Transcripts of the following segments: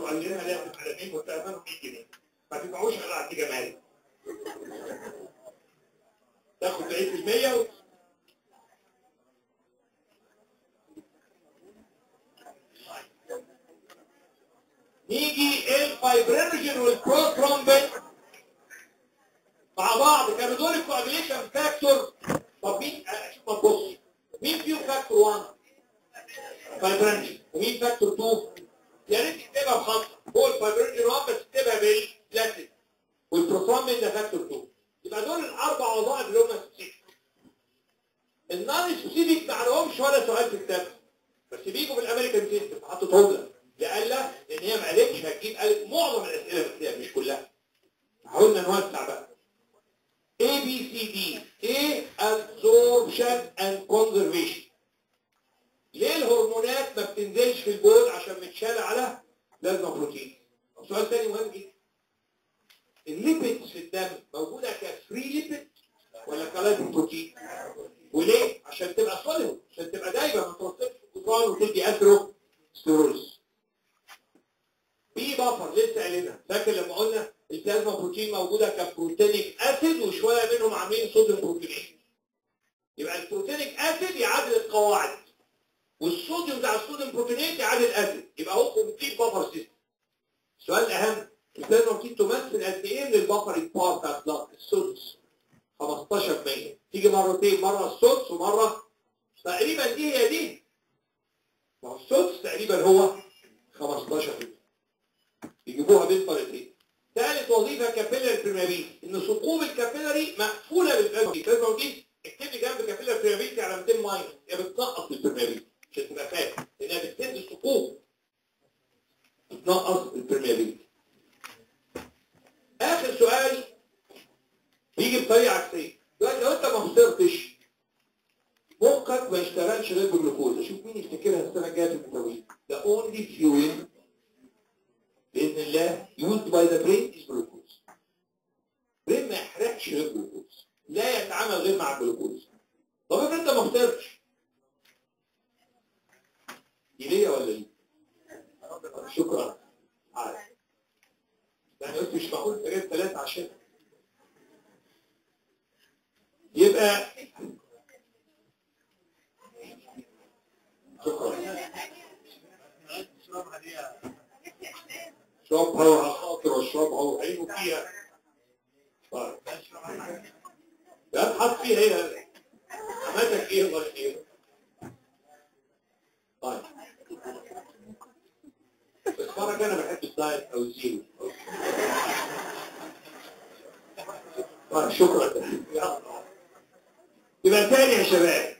صغيرين عليها على 2 وثمنهم 100 جنيه ما تدفعوش غير على جمال تاخد 90% و... نيجي الفايبرينوجين والبروترومبين مع بعض كانوا دول الكوagulation فاكتور طب مين شوف ما تبص مين فيهم فاكتور 1 فايبرينوجين ومين فاكتور 2 يا ريت تكتبها بخمسه هو الفايبرينوجين 1 بس تكتبها بالبلاتين والبروترومبين ده فاكتور 2 يبقى دول الاربع وظائف اللي هم سبيسيفيك النون سبيسيفيك ما عليهمش ولا سؤال في الكتاب بس بيجوا بالامريكان سيستم حطيتهم لك لألا لان هي ما قالتش هتجيب قالت معظم الاسئله بس هي مش كلها حاولنا نوسع بقى A B C D A absorption and conservation ليه الهرمونات ما بتنزلش في البول عشان متشال على بلازما بروتين سؤال تاني مهم جدا الليبيدز في الدم موجودة كفري ليبيد ولا كلايبوبروتين وليه؟ عشان تبقى صلب عشان تبقى دايما ما توصلش الجدران وتدي اثرو ستيروز في بفر لسه قايلينها فاكر لما قلنا البلازما بروتين موجودة كبروتينيك اسيد وشوية منهم عاملين صوديوم بروتينيك يبقى البروتينيك اسيد يعادل القواعد والصوديوم بتاع الصوديوم بروتينيك يعادل الاسيد يبقى هو كومبليت بفر سيستم السؤال الاهم البلازما بروتين تمثل قد ايه من البفر بار بتاع البلاد السدس 15% تيجي مرتين مرة السدس ومرة تقريبا دي هي دي ما هو السدس تقريبا هو 15% يجيبوها بين طريقتين ثالث وظيفة كابيلاري بريمابيل ان ثقوب الكابيلاري مقفولة بالبلازما البلازما اكتبي جنب كابيلاري بريمابيل على 200 ماينس هي بتنقص البريمابيل عشان تبقى فاهم لانها بتسد الثقوب بتنقص البريمابيل اخر سؤال بيجي بطريقه عكسيه دلوقتي لو انت ما فطرتش مخك ما يشتغلش غير بالجلوكوز شوف مين يفتكرها السنه الجايه في التمرين the only fuel باذن الله used by the brain is glucose brain ما يحرقش غير جلوكوز لا يتعامل غير مع الجلوكوز طب افرض انت ما فطرتش دي ليا ولا ليه؟ شكرا عارف يعني قلت مش معقول انت جايب ثلاثة عشان يبقى شكرا اشربها وعلى خاطر واشربها وعينه فيها طيب لا تحط فيها هي عملتك ايه الله يخير طيب بس مرة انا بحب الدايت او الزيرو طيب شكرا يبقى تاني يا شباب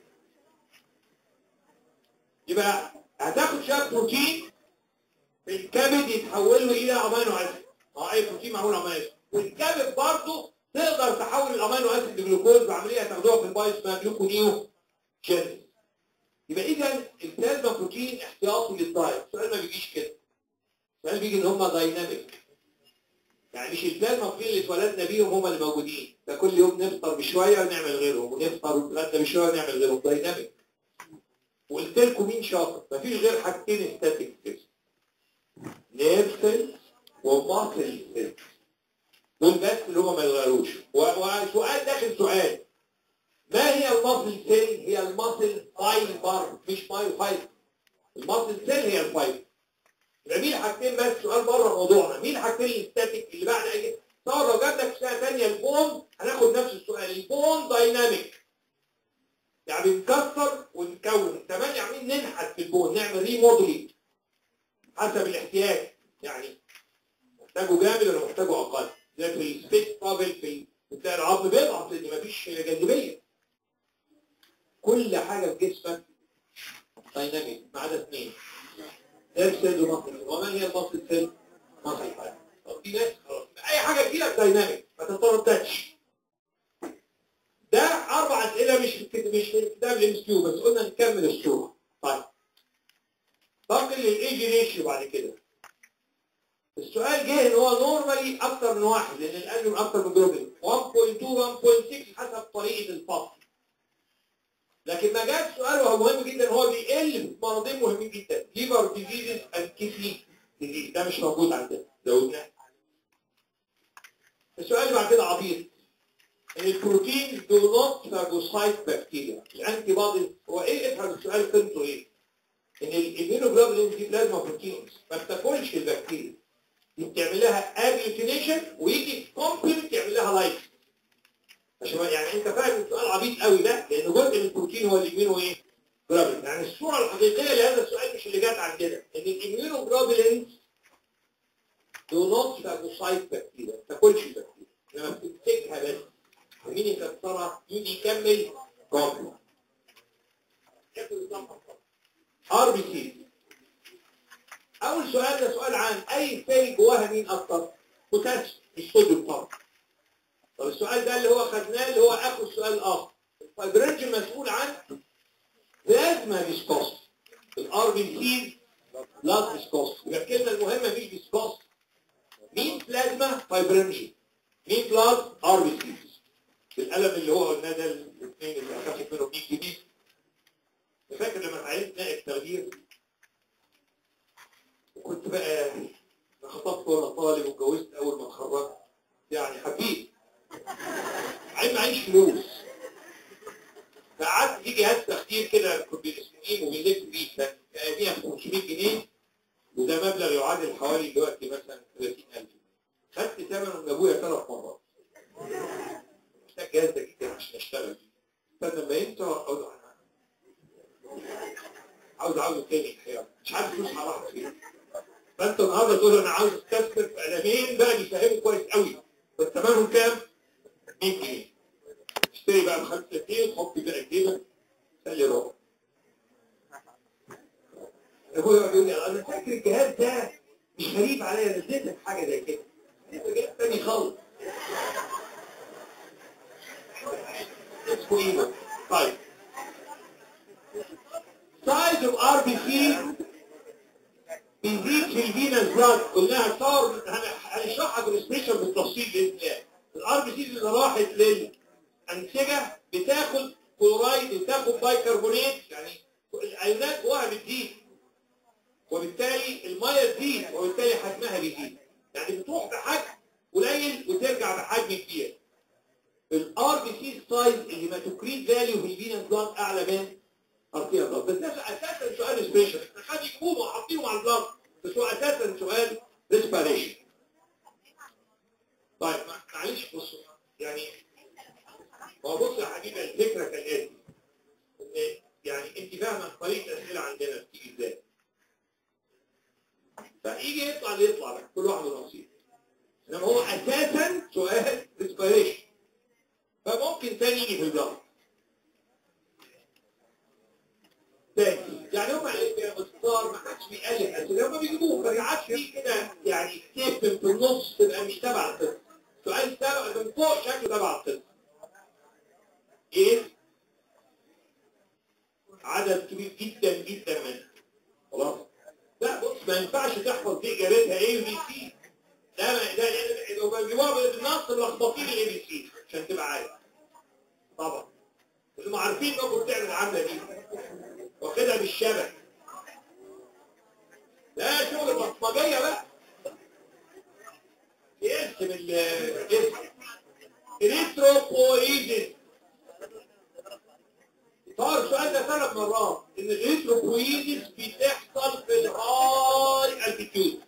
يبقى هتاخد شويه بروتين في الكبد يتحول له الى امينو اسيد اه اي بروتين معمول امينو اسيد والكبد برضه تقدر تحول الامينو اسيد لجلوكوز بعمليه تاخدوها في البايو اسمها جلوكونيو جينيس يبقى اذا البلازما بروتين احتياطي للدايت السؤال ما بيجيش كده السؤال بيجي ان هم دايناميك يعني مش البلازما بروتين اللي اتولدنا بيهم هم اللي موجودين ده كل يوم نفطر بشويه ونعمل غيرهم ونفطر ونتغدى بشويه ونعمل غيرهم دايناميك وقلت لكم مين شاطر مفيش غير حاجتين ستاتيك كده نيرف سيلز وماسل سيلز دول بس اللي هم ما يتغيروش وسؤال داخل سؤال ما هي الماسل سيل هي الماسل فايبر مش مايو فايبر الماسل سيل هي الفايبر يبقى مين حاجتين بس سؤال بره موضوعنا مين حاجتين الاستاتيك اللي بعد اي صار لو جاب لك سنه ثانيه البون هناخد نفس السؤال البون دايناميك يعني بنكسر ونكون كمان عاملين ننحت في البون نعمل ريموديلنج حسب الاحتياج يعني محتاجه جامد ولا محتاجه اقل زي في السبيس بابل في بتلاقي العظم بيضعف لان مفيش جاذبيه كل حاجه في جسمك دايناميك ما عدا اثنين نيرف سيل ومصل وما هي المصل سيل؟ مصل طب في ناس خلاص اي حاجه تجيلك دايناميك ما تترددش ده اربع اسئله مش في مش في الكتاب الام كيو بس قلنا نكمل الصوره طيب ننتقل للايجي ريشيو بعد كده السؤال جه ان هو نورمالي اكتر من واحد لان الاليوم اكتر من جلوبين 1.2 1.6 حسب طريقه الفصل لكن ما جاش سؤال وهو مهم جدا هو بيقل في مرضين مهمين جدا ليفر ديزيز اند كيدني ديزيز ده مش موجود عندنا زودناه السؤال اللي بعد كده عبيط ان البروتين do not phagocyte bacteria الانتي بودي هو ايه افهم السؤال قيمته ايه؟ ان الاميونوجلوبولين دي بلازما بروتينز ما بتاكلش البكتيريا دي بتعمل لها اجلوتينيشن ويجي كومبلمنت يعمل لها لايف عشان يعني انت فاهم السؤال عبيط قوي ده لان جزء من البروتين هو الاميونو ايه؟ جلوبولين يعني الصوره الحقيقيه لهذا السؤال مش اللي جت عندنا ان الاميونوجلوبولين do not phagocyte bacteria ما تاكلش البكتيريا لما بتمسكها بس ومين يكسرها مين يكمل كومبلمنت ار بي سي اول سؤال ده سؤال عن اي سيل جواها مين اكتر بوتاسيوم مش صوديوم طبعا طب السؤال ده اللي هو خدناه اللي هو اخر السؤال الاخر الفايبرينج مسؤول عن بلازما فيسكوس الار بي سي بلاد فيسكوس يبقى الكلمه المهمه مش فيسكوس مين بلازما فايبرينج مين بلاد ار بي سي القلم اللي هو قلناه ده الاثنين اللي اخدت منهم 100 جنيه فاكر لما اتعينت نائب تغيير وكنت بقى خطبت وانا طالب واتجوزت اول ما اتخرجت يعني حبيت عايز معيش فلوس فقعدت في جهاز تخدير كده كنت اسمه ايه وبنلف بيه كان فيها 500 جنيه وده مبلغ يعادل حوالي دلوقتي مثلا 30000 خدت ثمنه من ابويا ثلاث مرات محتاج جهاز ده جدا عشان اشتغل بيه فلما ينسى اقعد عاوز عاوز تاني الحياه مش عارف فلوس هروح فين فانت النهارده تقول انا عاوز استثمر في قلمين بقى بيفهموا كويس قوي بس ثمنهم كام؟ 100 جنيه اشتري بقى ب 5 جنيه تحط بقى جيبك سلي ربع ابويا بيقول لي انا فاكر الجهاز ده مش غريب عليا نزلت حاجه زي كده انت جهاز تاني خالص اسمه ايه طيب سايز اوف ار بي سي بيزيد في الفينس بلاد قلناها صار هنشرحها بالسبيشال بالتفصيل باذن الله الار بي سي اللي راحت للانسجه بتاخد كلورايد بتاخد بايكربونات يعني الايونات جواها بتزيد وبالتالي الميه تزيد وبالتالي حجمها بيزيد يعني بتروح بحجم قليل وترجع بحجم كبير الار بي سي سايز اللي ما تكريت فاليو في الفينس بلاد اعلى من ارتيا بلاد بس ده اساسا سؤال سبيشال احنا خد يجيبوه وحاطينه على البلاد بس هو اساسا سؤال ريسبيريشن طيب معلش بصوا يعني هو بص يا حبيبي الفكره كالاتي ان يعني انت فاهمه طريقه الاسئله عندنا بتيجي ازاي فيجي يطلع اللي يطلع بقى كل واحد ونصيب انما هو اساسا سؤال ريسبيريشن فممكن تاني يجي في البلاد تاني يعني هم باختصار ما حدش بيألف اسئله هم بيجيبوه ما بيقعدش فيه كده يعني كتاب في النص تبقى مش تبع القصه سؤال تبع من فوق شكله تبع القصه ايه؟ عدد كبير جدا جدا منها خلاص لا بص ما ينفعش تحفظ دي اجابتها ايه وبي سي لا ما ده لو بيجيبوها بالنص ملخبطين الاي بي سي عشان تبقى عارف طبعا اللي ما عارفين انكم بتعمل العمله دي واخدها بالشبك لا شغل بصمجية بقى يقسم الاسم الريتروبويزيس صار السؤال ده ثلاث مرات ان الريتروبويزيس بتحصل في الهاي التيتيود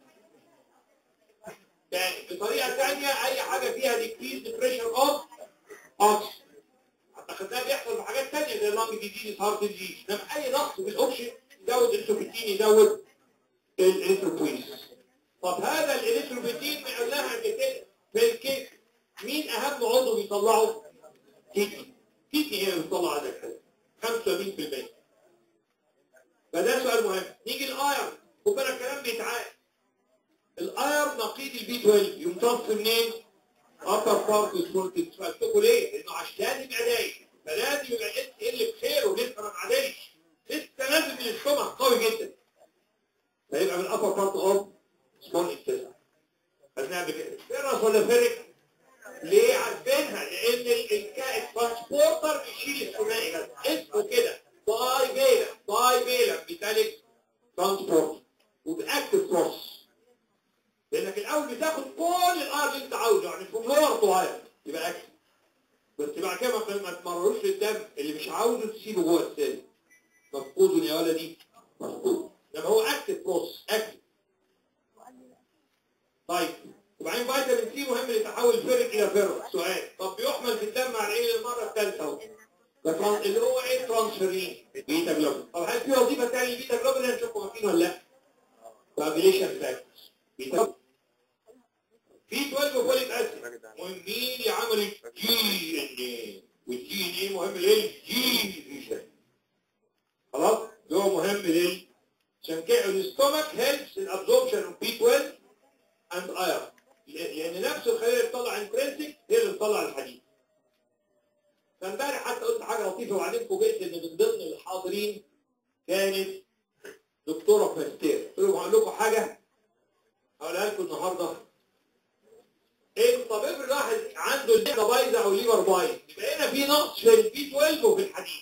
يعني بطريقه ثانيه اي حاجه فيها ديكريز بريشر اوف اوكسجين خدناه بيحصل في حاجات ثانيه زي اللانج ديزيز هارت ديزيز انما اي نقص في الاوكسجين يزود الانسوبيتين يزود الانتروبويس طب هذا الانتروبيتين ما قلناها قبل كده في الكيك مين اهم عضو بيطلعه؟ كيدني كيدني هي اللي بتطلع هذا الحاجه 75% فده سؤال مهم نيجي الايرن خد بالك الكلام بيتعاد الايرن نقيض البي 12 يمتص منين؟ upper part is voltage فقلتكم ليه؟ لانه عشان يبقى دايم فلازم يبقى اس ال بخير ولسه ما اتعدلش لسه نازل من السمع قوي جدا فيبقى من upper part of small intestine خدناها بكده فيرس ولا فيرك؟ ليه عارفينها؟ لان الترانسبورتر بيشيل الثنائي بس اسمه كده باي فيلا باي فيلا ميتاليك ترانسبورتر وباكتف بروس لانك الاول بتاخد كل الار اللي انت عاوزه يعني فلور صغير يبقى اكتف بس بعد كده ما ما تمرروش للدم اللي مش عاوزه تسيبه جوه السيل مفقود يا ولدي مفقود لما هو اكتف بروس اكتف طيب وبعدين فيتامين سي مهم لتحول الفرق الى فرق سؤال طب بيحمل في الدم على ايه للمره الثالثه اهو ده تران- اللي هو ايه ترانسفيرين بيتا جلوبين طب هل في وظيفه ثانيه للبيتا جلوبين اللي هنشوفها مكين ولا لا؟ كوagulation فاكتورز بيتا في 12 فوليك اسيد مهمين لعمل الجي ان ايه والجي ان ايه مهم للجي فيشن خلاص ده مهم لل عشان كده الاستومك هيلبس الابزوربشن اوف بي 12 اند ايرون لان نفس الخليه اللي بتطلع انترنسك هي اللي بتطلع الحديد فامبارح حتى قلت حاجه لطيفه وبعدين فوجئت ان من ضمن الحاضرين كانت دكتوره فاستير قلت لهم هقول لكم حاجه هقولها لكم النهارده ايه الطبيب الواحد عنده الليفر بايظه او الليفر بايظ يبقى هنا في نقص في البي 12 وفي الحديد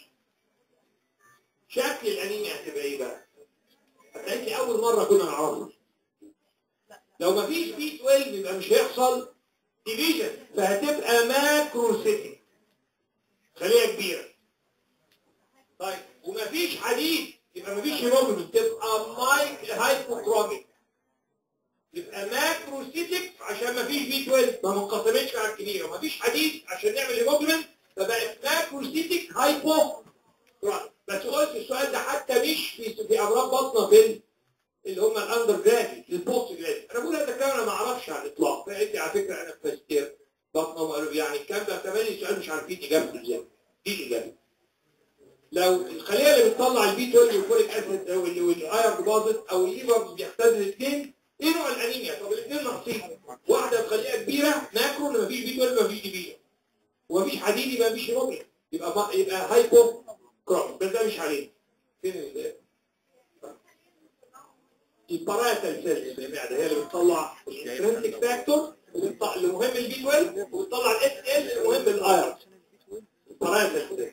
شكل الانيميا هتبقى ايه بقى؟ هتلاقي اول مره كنا نعرفها لو ما فيش بي 12 يبقى مش هيحصل ديفيجن فهتبقى ماكروسيتك خليه كبيره طيب وما فيش حديد يبقى ما فيش هيموجلوبين تبقى مايك هايبوكروميك يبقى ماكروسيتك عشان ما فيش بي 12 ما منقسمتش على الكبيره وما فيش حديد عشان نعمل هيموجلوبين فبقت ماكروسيتك هايبو بس قلت السؤال ده حتى مش في في امراض بطنه في اللي هم الاندر جرادي البوست جرادي انا بقول هذا الكلام انا ما اعرفش على الاطلاق فانت على فكره انا فاستير بطنه وقالوا يعني الكلام ده كمان سؤال مش عارفين اجابته ازاي دي الاجابه لو الخليه اللي بتطلع البي 12 والفوليك اسيد او اللي والايرون باظت او الليفر بيختزل الاثنين ايه نوع الانيميا طب الاثنين ناقصين واحده بخليه كبيره ماكرو ما فيش بي 12 ما فيش دي بي ومفيش حديد يبقى مفيش هيموجلوبين يبقى ما يبقى هايبو كروم بس ده مش عليه فين ال- الباراتال سيلز في المعده هي اللي بتطلع الانترنسك فاكتور اللي مهم البي 12 وبتطلع الاس ال المهم الايرون الباراتال سيلز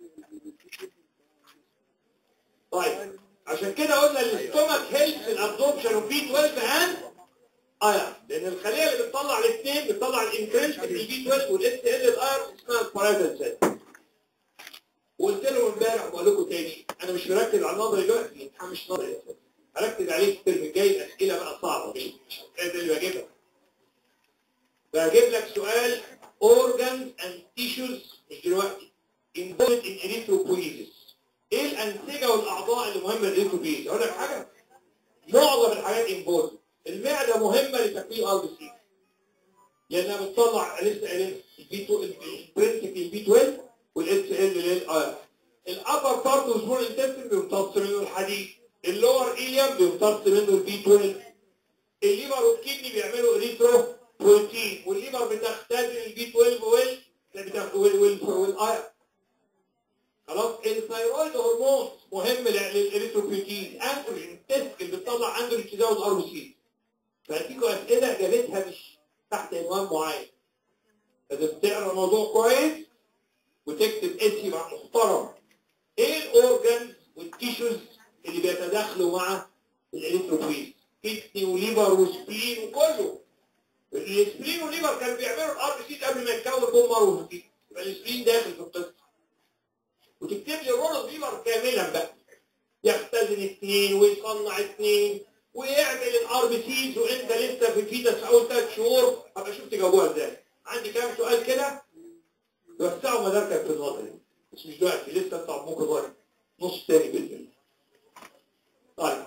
طيب عشان كده قلنا الاستومك هيلث الابزوربشن اوف بي 12 اند ايرون لان الخليه اللي بتطلع الاثنين بتطلع الانترنسك البي 12 والاس ال الايرون اسمها الباراتال سيلز وقلت لهم امبارح وبقول لكم تاني انا مش مركز على النظري دلوقتي الامتحان مش نظري هركز عليه في الترم الجاي الاسئله بقى صعبه مش مش ده اللي بجيبها بجيب لك سؤال organs and tissues مش دلوقتي involved in erythropoiesis ايه الانسجه والاعضاء اللي مهمه للاريثروبويز اقول لك حاجه معظم الحاجات involved المعده مهمه لتكوين ار بي سي لانها بتطلع لسه قايلين البي 2 البرنسبل البي 12 والاس ال للاير الابر بارت وسمول انتستين بيمتص منه الحديد اللور ايليم بيمتص منه البي 12 الليفر والكدني بيعملوا اريثرو بروتين والليفر بتختزل البي 12 وال بتاخد- وال وال والاير خلاص الثايرويد هرمون مهم للاريثروبيوتين اندروجين تيست اللي بتطلع اندروجين تزود ار بي سي فهتيجوا اسئله اجابتها مش تحت عنوان معين لازم تقرا الموضوع كويس وتكتب اسم محترم ايه الاورجنز والتيشوز اللي بيتداخلوا مع الاريثروبويز كدني وليفر وسبلين وكله السبلين والليفر كانوا بيعملوا الار بي سي قبل ما يتكون بوم مروه يبقى السبلين داخل في القصه وتكتب لي الرول ليفر كاملا بقى يختزن اثنين ويصنع اثنين ويعمل الار بي سيز وانت لسه في الفيتس في اول ثلاث شهور هبقى شوف تجاوبوها ازاي عندي كام سؤال كده وسعوا مداركك في النظري بس مش دلوقتي لسه انت ممكن ورق نص تاني باذن الله طيب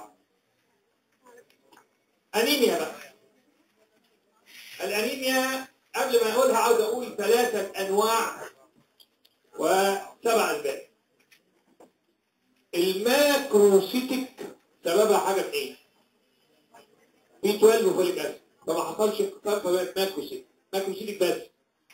انيميا بقى الانيميا قبل ما اقولها عاوز اقول ثلاثه انواع وسبع اسباب الماكروسيتك سببها حاجه في ايه؟ بي 12 وفوليك اسيد فما حصلش اختلاف فبقت ماكروسيتك ماكروسيتك بس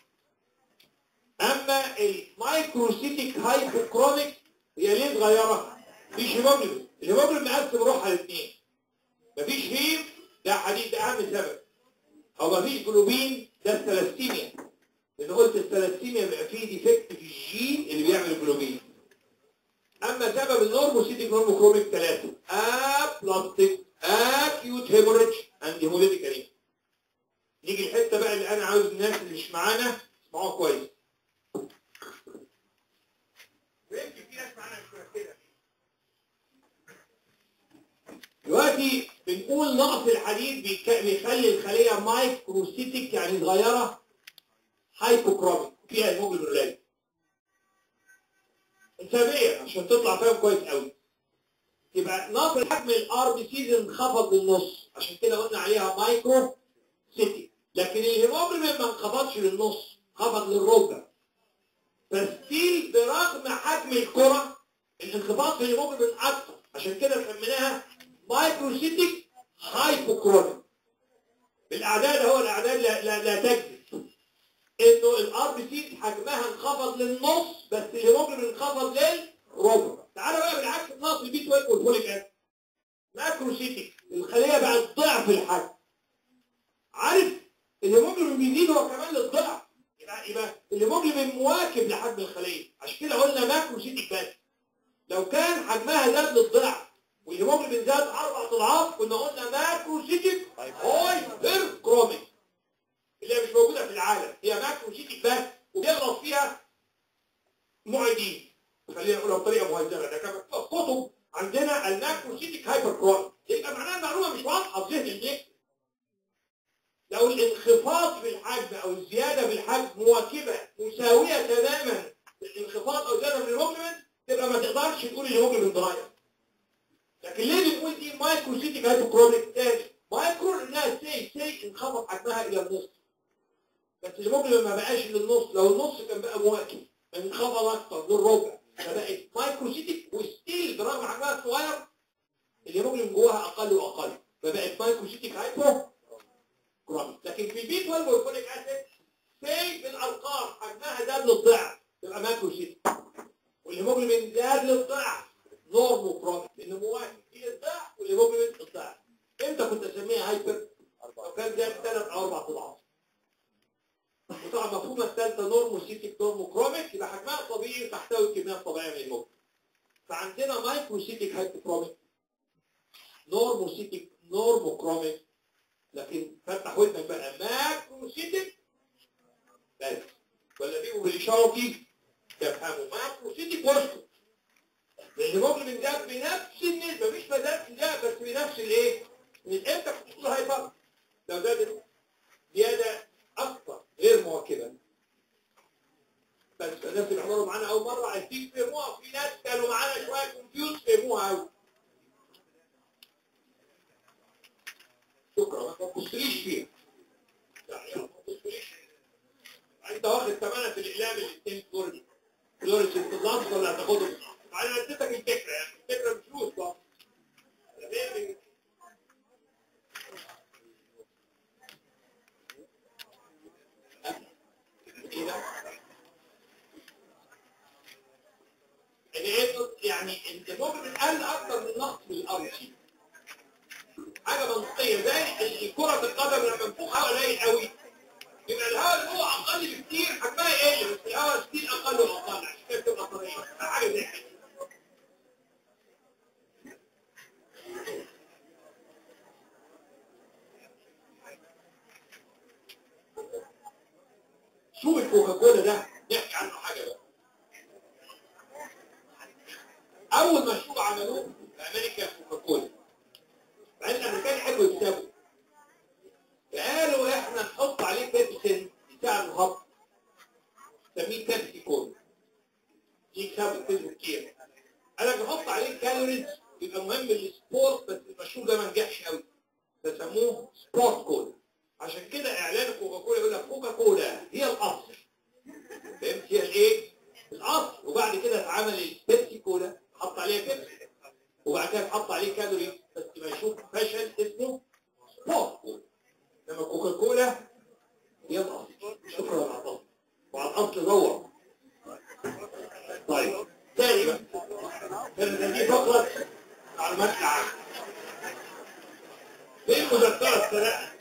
اما المايكروسيتيك هايبوكروميك هي ليه صغيره مفيش هيموجلوبين الهيموجلوبين مقسم روحها لاثنين مفيش هيم ده حديد ده اهم سبب او مفيش جلوبين ده الثلاثيميا لان قلت الثلاثيميا بيبقى فيه ديفكت في الجين اللي بيعمل الجلوبين اما سبب النورموسيتيك نورموكروميك ثلاثه ابلاستيك acute hemorrhage and hemolytic anemia نيجي الحته بقى اللي انا عاوز الناس اللي مش معانا يسمعوها كويس ويمكن في ناس معانا مش مركزه دلوقتي بنقول نقص الحديد بيك- بيخلي الخليه مايكروسيتك يعني صغيره هايبوكروميك فيها هيموجلوبين قليل حسابيا عشان تطلع فاهم كويس قوي يبقى نقص الحجم الار بي سيز انخفض للنص عشان كده قلنا عليها مايكرو سيتي لكن الهيموجلوبين ما انخفضش للنص خفض للربع فستيل برغم حجم الكره الانخفاض في الهيموجلوبين اكتر عشان كده سميناها مايكروسيتيك هايبوكروميك الاعداد هو الاعداد لا, لا, لا تكذب انه الار بي سي حجمها انخفض للنص بس الهيموجلوبين انخفض للربع تعالى بقى بالعكس نقص البي 12 والفوليك اسيد ماكروسيتيك الخليه بقت ضعف الحجم عارف الهيموجلوبين بيزيد هو كمان للضعف يبقى يبقى الهيموجلوبين مواكب لحجم الخليه عشان كده قلنا ماكروسيتيك بس لو كان حجمها زاد للضعف والهيموجلوبين زاد اربع اضعاف كنا قلنا ماكروسيتيك هايبر كروميك اللي هي مش موجوده في العالم هي ماكروسيتيك بس وبيغلط فيها معيدين خلينا نقولها بطريقه مهذبه ده كان مكتوب في كتب عندنا الماكروسيتيك هايبر كروميك يبقى معناها المعلومه مش واضحه في ذهن الناس لو الانخفاض في الحجم او الزياده في الحجم مواكبه مساويه تماما للانخفاض او زياده في الهيموجلوبين تبقى ما تقدرش تقول الهيموجلوبين اتغير لكن ليه بنقول دي مايكرو سيتيك هايبوكروميك تاني مايكرو انها سي سي انخفض حجمها الى النص بس الهيموجلوبين ما بقاش للنص لو النص كان بقى مواكب انخفض اكتر للربع فبقت مايكرو سيتيك وستيل برغم حجمها الصغير الهيموجلوبين جواها اقل واقل فبقت مايكرو سيتيك هايبو كروميك لكن في البي 12 والفوليك اسيد سي بالارقام حجمها زاد للضعف تبقى ماكرو سيتيك والهيموجلوبين زاد للضعف نورمو كروميك لانه مواكب هي الضعف والهيموجلوبين الضعف امتى كنت اسميها هايبر لو كان زاد ثلاث او اربع اضعاف وطبعا مفهومه الثالثه نورمو سيتيك نورمو كروميك يبقى حجمها طبيعي وتحتوي الكميه الطبيعيه من الهيموجلوبين فعندنا مايكرو سيتيك هايبوكروميك نورمو سيتيك نورمو كروميك لكن فتح ودنك بقى ماكرو سيتيك بس ولا بيبقوا بالاشاره دي تفهموا ماكرو سيتيك واسكت الهيموجلوبين ده بنفس النسبه مش مزاد لا بس بنفس الايه؟ من امتى كنت تقول هايبر؟ لو زادت زياده اكثر غير مواكبه بس الناس اللي حضروا معانا اول مره عايزين يفهموها في ناس كانوا معانا شويه كونفيوز فهموها قوي شكرا ما تبصليش فيها يعني ما تبصليش انت واخد ثمنها في الاقلام الاثنين دول فلوريس انتظام ولا هتاخدهم انا اديتك الفكره يعني الفكره بفلوس بقى ايه ده؟ يعني ايه يعني الهيموجلوبين قل اكتر من نقص الارض حاجه منطقيه زي كره القدم لما منفوخها قليل قوي يبقى الهواء اللي هو اقل بكتير حجمها يقل بس الهواء ستيل اقل واقل عشان كده بتبقى طريه حاجه زي كده سوق الكوكاكولا ده نحكي عنه حاجه بقى اول مشروع عملوه في امريكا كوكاكولا مع ان الامريكان يحبوا يكسبوا فقالوا احنا نحط عليه بيبسين بتاع الهضم نسميه بيبسي كولا يكسبوا كسبوا كتير قال لك نحط عليه كالوريز يبقى مهم للسبورت بس المشروع ده ما نجحش قوي فسموه سبورت كولا عشان كده اعلان كوكاكولا يقول لك كوكاكولا هي الاصل فهمت هي الايه؟ الاصل وبعد كده اتعمل البيبسي كولا حط عليها بيبسي وبعد كده اتحط عليه كالوري بس مشروب فشل اسمه سبورت كولا لما كوكاكولا هي الاصل شكرا على الاصل وعلى الاصل دور طيب تاني بقى كانت دي فقرة معلومات العامة ايه المذكرة الثلاثة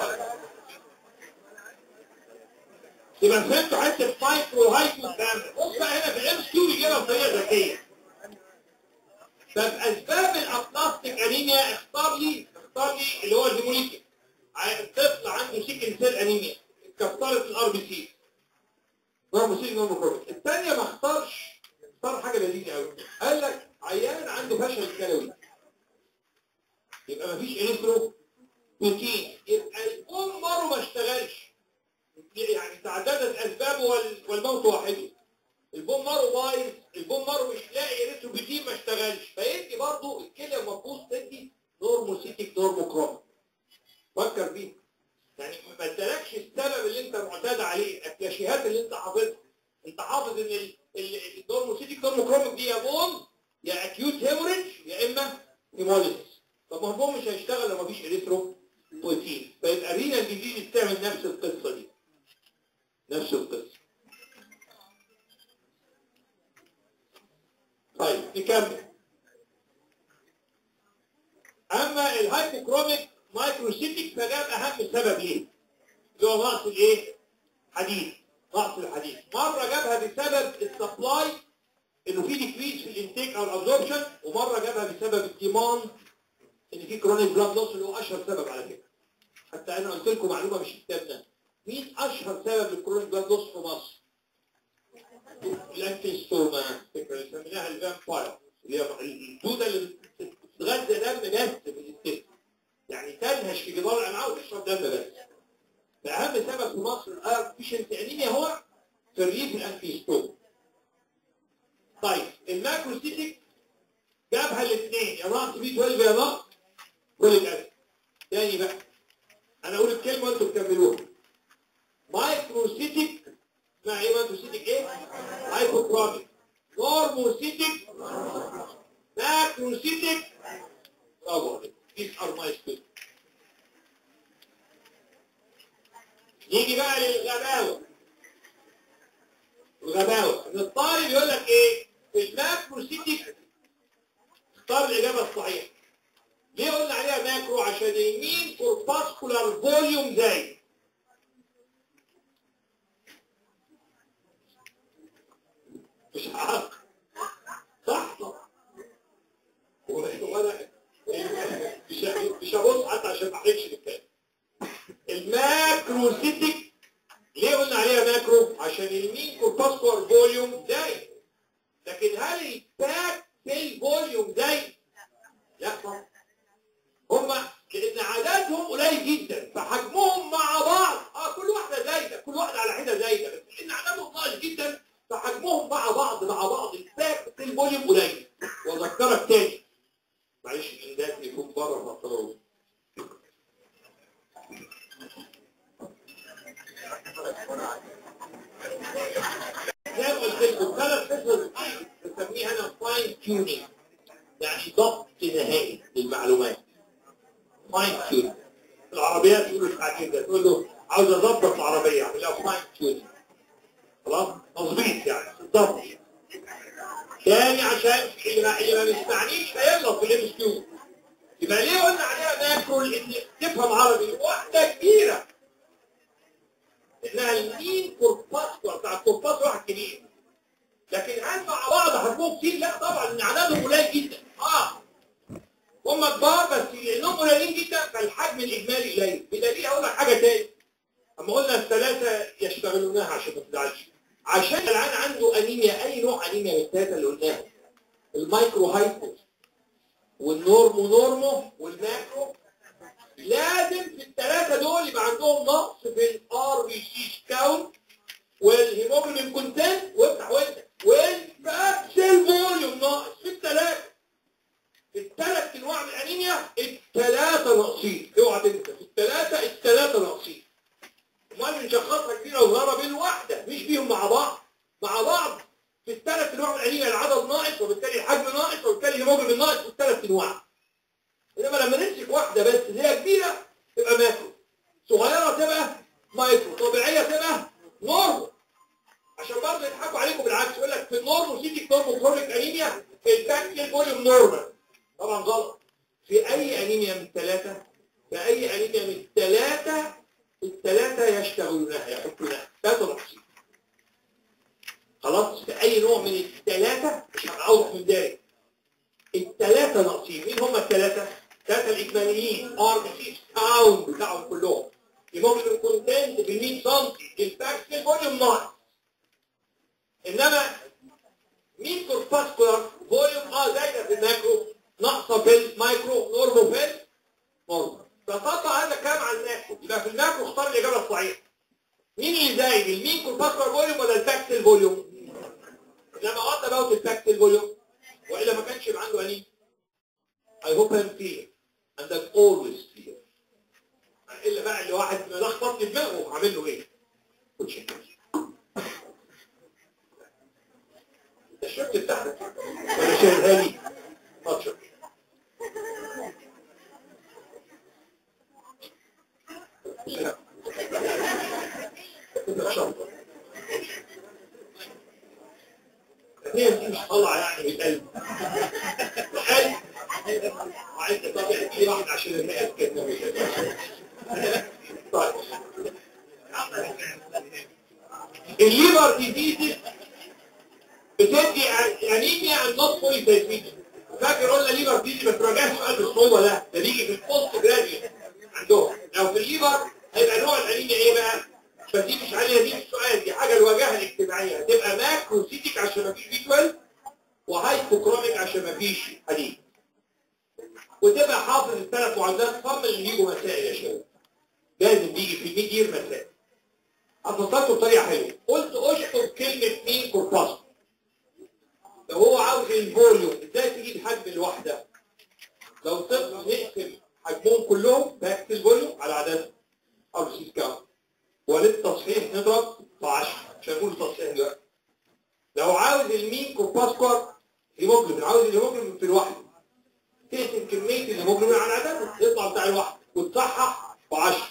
يبقى فهمتوا حته فايت وهايت والكلام ده بص بقى هنا في الام كيو بيجيبها بطريقه ذكيه طب اسباب الابلاستيك انيميا اختار لي اختار لي اللي هو الهيموليتيك الطفل عنده سيكل سيل انيميا اتكسرت الار بي سي نورموسيل نورموكروميك الثانيه ما اختارش اختار حاجه لذيذه قوي قال لك عيان عنده فشل كلوي يبقى ما فيش الكترو بروتين يبقى الام مره ما اشتغلش يعني تعددت اسبابه وال- والموت واحده البوم مارو بايظ البوم مارو مش لاقي ريتروبيتين ما اشتغلش فيدي برضه الكليه المفروض تدي نورموسيتيك نورموكروم فكر فيه يعني ما ادالكش السبب اللي انت معتاد عليه الكلاشيهات اللي انت حافظها انت حافظ ان ال- ال- النورموسيتيك نورموكروميك دي يا بوم يا اكيوت هيموريج يا اما هيموليسيس طب ما البوم مش هيشتغل لو ما فيش اريثروبويتين فيبقى رينا الديزيز بتعمل نفس القصه دي نفس القصه طيب نكمل اما الهايبوكروميك مايكروسيتيك فجاب اهم سبب ليه اللي هو نقص الايه حديد نقص الحديد مره جابها بسبب السبلاي انه في ديكريس في الانتيك او الابزوربشن ومره جابها بسبب الديماند ان في كرونيك بلاد لوس اللي هو اشهر سبب على فكره حتى انا قلت لكم معلومه مش كتابنا مين اشهر سبب للكرونيك بلاد لوس في مصر الانتيستوما فكرة اللي سميناها الفامباير اللي هي الدودة اللي بتتغذى دم بس في الانتست يعني تنهش في جدار الامعاء وتشرب دم بس فأهم سبب في مصر الارتفيشنت انيميا هو تريف الانتيستوما طيب الماكروسيتيك جابها الاثنين يا نقص بي 12 يا نقص كل اسيد تاني بقى انا اقول الكلمه وانتوا تكملوها مايكروسيتيك اسمها ايه ماكروسيتيك ايه؟ هايبوكروميك نورموسيتيك ماكروسيتيك برافو عليك these are my students نيجي بقى للغباوة الغباوة ان الطالب يقول لك ايه في الماكروسيتيك اختار الاجابة الصحيحة ليه قلنا عليها ماكرو عشان المين كورباسكولار فوليوم زي مش عارف صح وانا مش مش هبص حتى عشان ما احرجش الكلام الماكروسيتيك ليه قلنا عليها ماكرو عشان المين كورباسكولار فوليوم زي لكن هل الباك سيل فوليوم زي لا طبعا هما لان عددهم قليل جدا فحجمهم مع بعض اه كل واحده زايده كل واحده على حده زايده بس لان عددهم ناقص جدا فحجمهم مع بعض مع بعض الباك سيل فوليوم قليل واذكرك تاني معلش ان ده يكون بره فاضطروا زي ما قلت لكم ثلاث حصص بسميها انا فاين تيونينج يعني ضبط نهائي للمعلومات فاين تيونينج العربيات يقولوا التعديل ده تقول له عاوز اظبط العربيه اعمل لها فاين تيونينج خلاص تظبيط يعني ضبط تاني عشان اللي ما اللي ما بيسمعنيش هيغلط في الام اس كيو يبقى ليه قلنا عليها ماكرو لان تفهم عربي واحده كبيره انها المين كورباسكو بتاع الكورباس واحد كبير لكن هل مع بعض حجمهم كتير لا طبعا ان عددهم قليل جدا اه هم كبار بس لانهم قليلين جدا فالحجم الاجمالي قليل بدليل اقول لك حاجه تاني اما قلنا الثلاثه يشتغلونها عشان ما تزعلش عشان العيان عنده انيميا اي نوع انيميا من الثلاثه اللي قلناهم المايكرو هايبو والنورمو نورمو والماكرو لازم في الثلاثه دول يبقى عندهم نقص في الار بي سي كاونت والهيموجلوبين كونتنت وافتح وانت والباكسل فوليوم ناقص في الثلاثه في الثلاث انواع من الانيميا الثلاثه ناقصين اوعى تنسى في الثلاثه الثلاثه ناقصين امال بنشخصها كبيره وصغيره بين واحده مش بيهم مع بعض مع بعض في الثلاث انواع من الانيميا العدد ناقص وبالتالي الحجم ناقص وبالتالي الهيموجلوبين ناقص في الثلاث انواع انما لما نمسك واحده بس اللي هي كبيره تبقى ماكرو صغيره تبقى مايكرو طبيعيه تبقى نورمال عشان برضه يضحكوا عليكم بالعكس يقول لك في النورمال سيتيك نورمال كرونيك انيميا الباكتيريا فوليوم نورمال طبعا غلط في اي انيميا من الثلاثه في اي انيميا من الثلاثه الثلاثه يشتغلونها يحطونها ثلاثه ناقصين خلاص في اي نوع من الثلاثه مش هنعوض من ذلك الثلاثه ناقصين مين هم الثلاثه ثلاثة الإجماليين ار بي سي كاونت بتاعهم كلهم هيموجلوبين كونتنت بال 100 سم الفاكسين فوليوم ناقص إنما مين كورباسكولار فوليوم اه زايدة في الماكرو ناقصة في المايكرو نورمو في المورمو فطبق هذا الكلام على الماكرو يبقى في الماكرو اختار الإجابة الصحيحة مين اللي زايد المين كورباسكولار فوليوم ولا الفاكسين فوليوم؟ لما وات اباوت الفاكتل فوليوم والا ما كانش يبقى عنده انيميا I hope I'm clear and I'm always clear الا بقى اللي واحد ملخبط لي دماغه عامل له ايه؟ وتشيك انت الشرط بتاعتك ولا شايلها لي؟ اتفضل شنطه هي دي مش طالعه يعني من القلب القلب وعايز تطلع دي واحده عشان المقاس كده طيب الليبر ديزيز بتدي انيميا عن نص بوليسايكليك فاكر قلنا ليبر ديزيز بس ما جاش سؤال بالصعوبه ده ده بيجي في البوست جراديوت عندهم لو في الليبر هيبقى نوع الانيميا ايه بقى؟ بس دي مش عليها دي مش سؤال دي حاجه الواجهه الاجتماعيه هتبقى ماكروسيتيك عشان ما فيش بي 12 وهايبوكروميك عشان ما فيش حديد وتبقى حافظ الثلاث معادلات صم اللي يجوا مسائل يا شباب لازم بيجي في الميد يير مسائل افصلته بطريقه حلوه قلت اشطب كلمه مين كورباس لو هو عاوز الفوليوم ازاي تجيب حجم الوحده لو طفل نقسم حجمهم كلهم باكس الفوليوم على عدد او سي كام وللتصحيح نضرب في 10 مش هنقول تصحيح دلوقتي لو عاوز المين كورباسكوار هيموجلوبين عاوز الهيموجلوبين في الواحد تقسم كميه الهيموجلوبين على عدد يطلع بتاع الواحد وتصحح في 10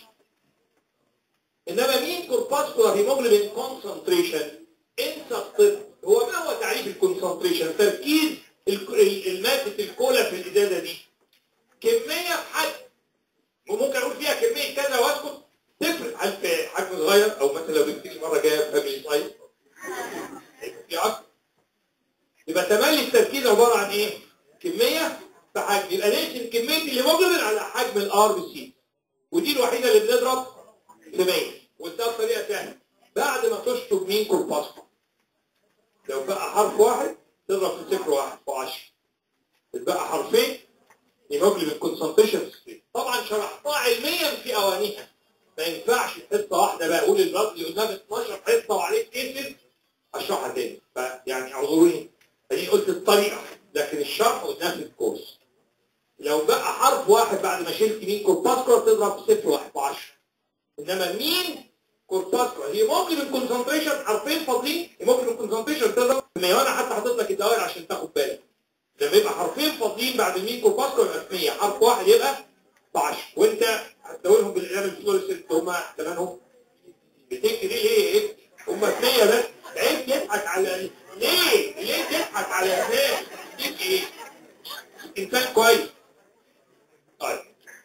انما مين كورباسكوار هيموجلوبين كونسنتريشن انسى الطفل هو ما هو تعريف الكونسنتريشن تركيز المادة الكولا في الازازه دي كميه بحجم وممكن اقول فيها كميه كذا واسكت تفرق هل في حجم صغير او مثلا لو بتيجي مره جايه فاميلي سايز في اكتر يبقى تملي التركيز عباره عن ايه؟ كميه في حجم يبقى نقسم كميه الهيموجلوبين على حجم الار بي سي ودي الوحيده اللي بنضرب في 100 وده بطريقه سهله بعد ما تشطب مين كورباسكو لو بقى حرف واحد تضرب في صفر واحد في 10 بقى حرفين هيموجلوبين كونسنتريشن طبعا شرحتها علميا في اوانيها ما ينفعش حصه واحده بقى اقول الرد اللي قدام 12 حصه وعليك تقفل اشرحها تاني فيعني اعذروني ادي قلت الطريقه لكن الشرح قدام في الكورس لو بقى حرف واحد بعد ما شلت مين كورباسكور تضرب صفر واحد في 10 انما مين كورباسكور هي ممكن الكونسنتريشن حرفين فاضيين ممكن الكونسنتريشن تضرب ما انا حتى حاطط لك الدوائر عشان تاخد بالك لما يبقى حرفين فاضيين بعد المين كورباسكور يبقى في 100 حرف واحد يبقى في 10 وانت هتدورهم بالاعلام الفلوريسنت هم كمان بتكتب ليه ايه هم 100 بس عيب تضحك على ليه ليه تضحك على الناس ديك ايه انسان كويس طيب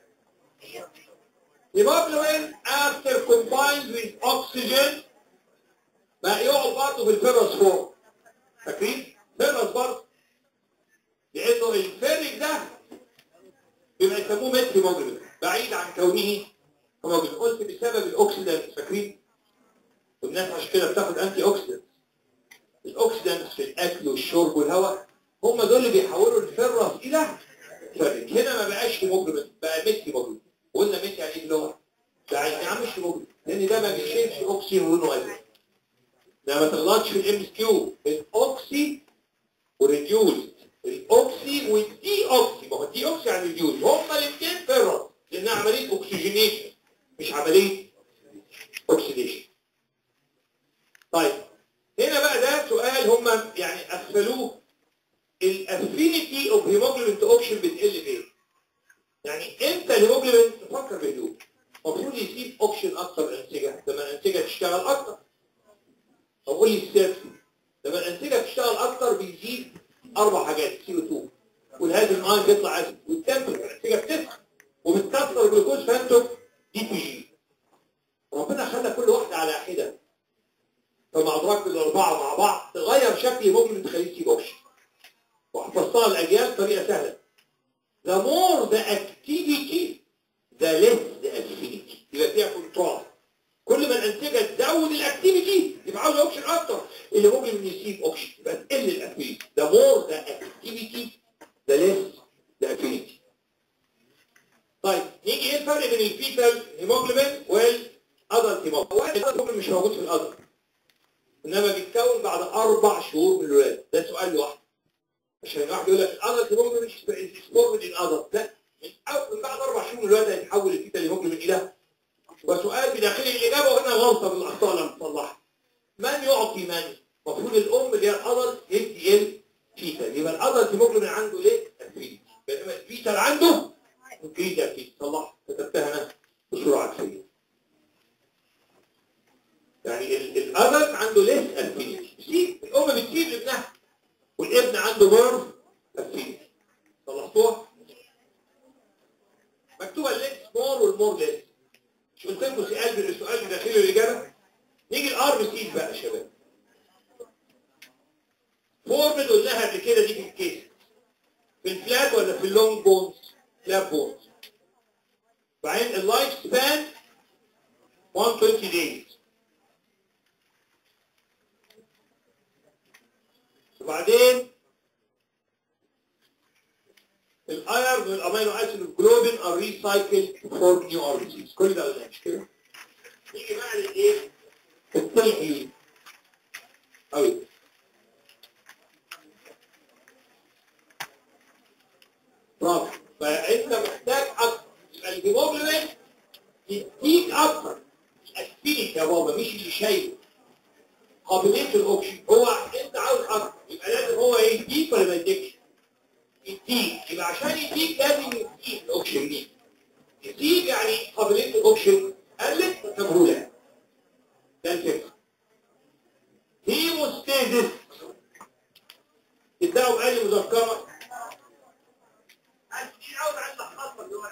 hemoglobin after combined with oxygen بقى يقعد برضه في الفيروس فوق فاكرين؟ فيروس برضه لانه الفيرج ده بيبقى يسموه ميت هيموجلوبين بعيد عن كونه هيموجلوبين قلت بسبب الاكسيدنت فاكرين؟ والناس عشان كده بتاخد انتي اوكسيدنت الاكسيدنت في الاكل والشرب والهواء هم دول اللي بيحولوا الفرس الى فرج هنا ما بقاش هيموجلوبين بقى ميت هيموجلوبين قلنا ميت يعني ايه اللغه؟ ده يا عم مش هيموجلوبين لان ده ما بيشيلش اوكسي ولونه ازرق ده ما تغلطش في الام اس كيو الاوكسي وريديوز الاوكسي والدي اوكسي ما هو الدي اوكسي يعني ريديوز هما الاثنين فرس لانها عمليه اكسجينيشن مش عمليه اوكسيديشن طيب هنا بقى ده سؤال هم يعني أغفلوه الافينيتي اوف هيموجلوبين تو اوكسجين بتقل ليه؟ يعني امتى الهيموجلوبين تفكر بهدوء؟ المفروض يسيب اوكسجين اكتر من الانسجه لما الانسجه تشتغل اكتر طب قول لي السر لما الانسجه تشتغل اكتر بيزيد اربع حاجات سي او 2 والهادي الايون بيطلع اسيد والتمبر الانسجه بتسخن وبتكسر الجلوكوز فانتم دي بي جي ربنا خلى كل واحده على حده فمع ادراك الاربعه مع بعض تغير شكل ممكن تخليه يسيب اوكسجين وحفظتها الاجيال بطريقه سهله the more the activity the less the affinity يبقى فيها كنترول كل ما الانسجه تزود الاكتيفيتي يبقى عاوز اوبشن اكتر اللي ممكن يسيب اوبشن يبقى تقل الافينيتي the more the activity the less the affinity طيب نيجي ايه الفرق بين الفيتال هيموجلوبين والادلت هيموجلوبين الهيموجلوبين مش موجود في الادلت انما بيتكون بعد اربع شهور من الولاده ده سؤال لوحده عشان واحد يقول لك الادلت هيموجلوبين مش سبور من الادلت لا من أول من بعد اربع شهور من الولاده يتحول الفيتال هيموجلوبين الى وسؤال بداخل الاجابه وهنا غلطه من الاخطاء اللي مصلحها من يعطي من؟ المفروض الام اللي هي الادلت يدي الفيتال يبقى الادلت هيموجلوبين عنده ليه؟ الفيتال بينما الفيتال عنده انكريزا في صلح كتبتها انا بسرعه عكسيه يعني الادلت عنده ليس الفينيتي بتسيب الام بتسيب لابنها والابن عنده مور الفينيتي صلحتوها مكتوبه الليس مور والمور ليس مش قلت لكم سؤال بالسؤال بداخله الاجابه نيجي الار سيز بقى يا شباب فورمد قلناها قبل كده دي في الكيس في الفلات ولا في اللونج بونز فلات بونز بعدين اللايف سبان 120 days وبعدين الايرن والامينو اسيد والجلوبين ار ريسايكل فور نيو اورجينز كل ده قلنا مش كده نيجي بقى للايه التلحيل قوي برافو فانت محتاج اكتر يبقى الهيموجلوبين يديك اكتر الفينيك يا بابا مش اللي شايله قابليه الاوكسجين هو انت عاوز اكتر يبقى لازم هو يديك ولا ما يديكش يديك يبقى عشان يديك لازم يديك الاوكسجين دي يديك يعني قابليه الاوكسجين قلت طب لا ده الفكره هيموستاسيس تبداوا بأي مذكره عايز كتير قوي عايز احفظها اللي هو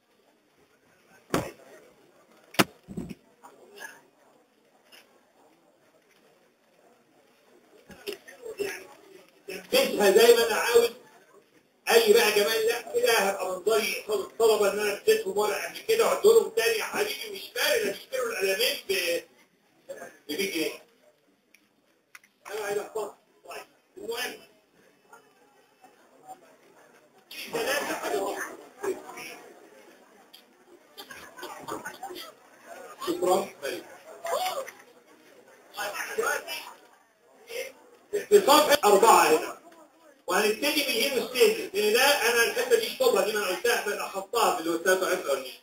نفذها زي ما انا عاوز قال لي بقى جمال لا كده هبقى منظري قصاد الطلبه ان انا اديتهم ورقه قبل كده وهدي لهم تاني يا حبيبي مش فارق ده بيشتروا القلمين ب ب 100 جنيه انا عايز احفظها طيب المهم في ثلاثه حاجات شكرا في صفحة أربعة هنا وهنبتدي بالهيموستيزيس لأن ده أنا الحتة دي شطبها دي ما أنا قلتها بل أحطها في الأستاذ عز أرني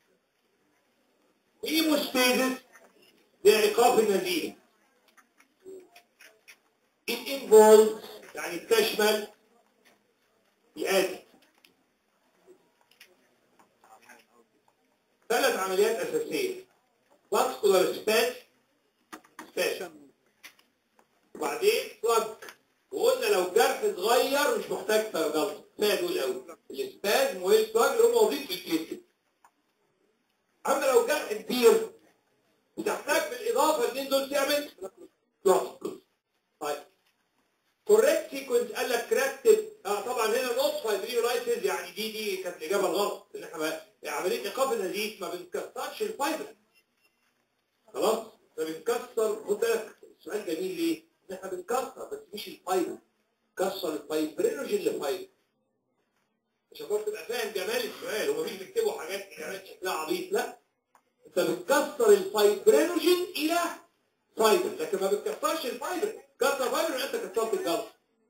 هيموستيزيس ده إيقاف النزيف It involves يعني بتشمل الآتي ثلاث عمليات أساسية vascular span span وبعدين بلاج وقلنا لو جرح صغير مش محتاج جلطه كفايه دول قوي الاسباز والبلاج اللي هم وظيفه الكيس اما لو جرح كبير بتحتاج بالاضافه الاثنين دول تعمل بلاج طيب كوريكت سيكونس قال لك رتب اه طبعا هنا نوت فايبريولايسيس يعني دي دي كانت الاجابه الغلط ان احنا عمليه ايقاف النزيف ما بنكسرش الفايبر خلاص فبنكسر خد بالك سؤال جميل ليه؟ ان احنا بنكسر بس مش الفايبر كسر الفايبرينوجين لفايبر عشان برضه تبقى فاهم جمال السؤال هما مش بيكتبوا حاجات كمان شكلها عبيط لا انت بتكسر الفايبرينوجين الى فايبر لكن ما بتكسرش الفايبر كسر فايبر انت كسرت الجلطه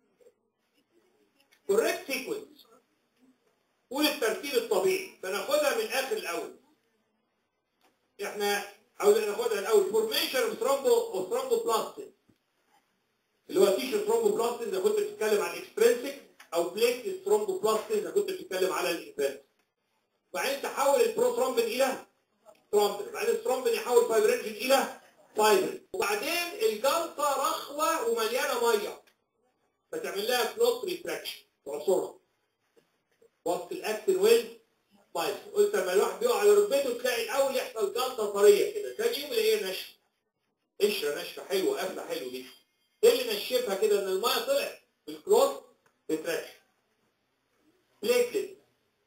كوريكت سيكونس قول الترتيب الطبيعي فناخدها من اخر الاول احنا عاوز ناخدها الاول فورميشن اوف ثرومبو اوف ثرومبوبلاستين اللي هو تيشو ثرومبوبلاستين اذا كنت بتتكلم عن اكسترنسيك او بليك ثرومبوبلاستين اذا كنت بتتكلم على الانفنت وبعدين تحول البروثرومبين الى ثرومبين وبعدين الثرومبين يحول فايبرينجين الى فايبرين وبعدين الجلطه رخوه ومليانه ميه فتعمل لها كلوت ريتراكشن تعصرها وسط الاكتين ويل طيب قلت لما الواحد بيقع على ركبته تلاقي الاول يحصل جلطه طريه كده تاني يوم يلاقيها ناشفه قشره ناشفه حلوه قافله حلو دي ايه اللي نشفها كده ان الميه طلعت بالكلوت ريتراكشن بليتد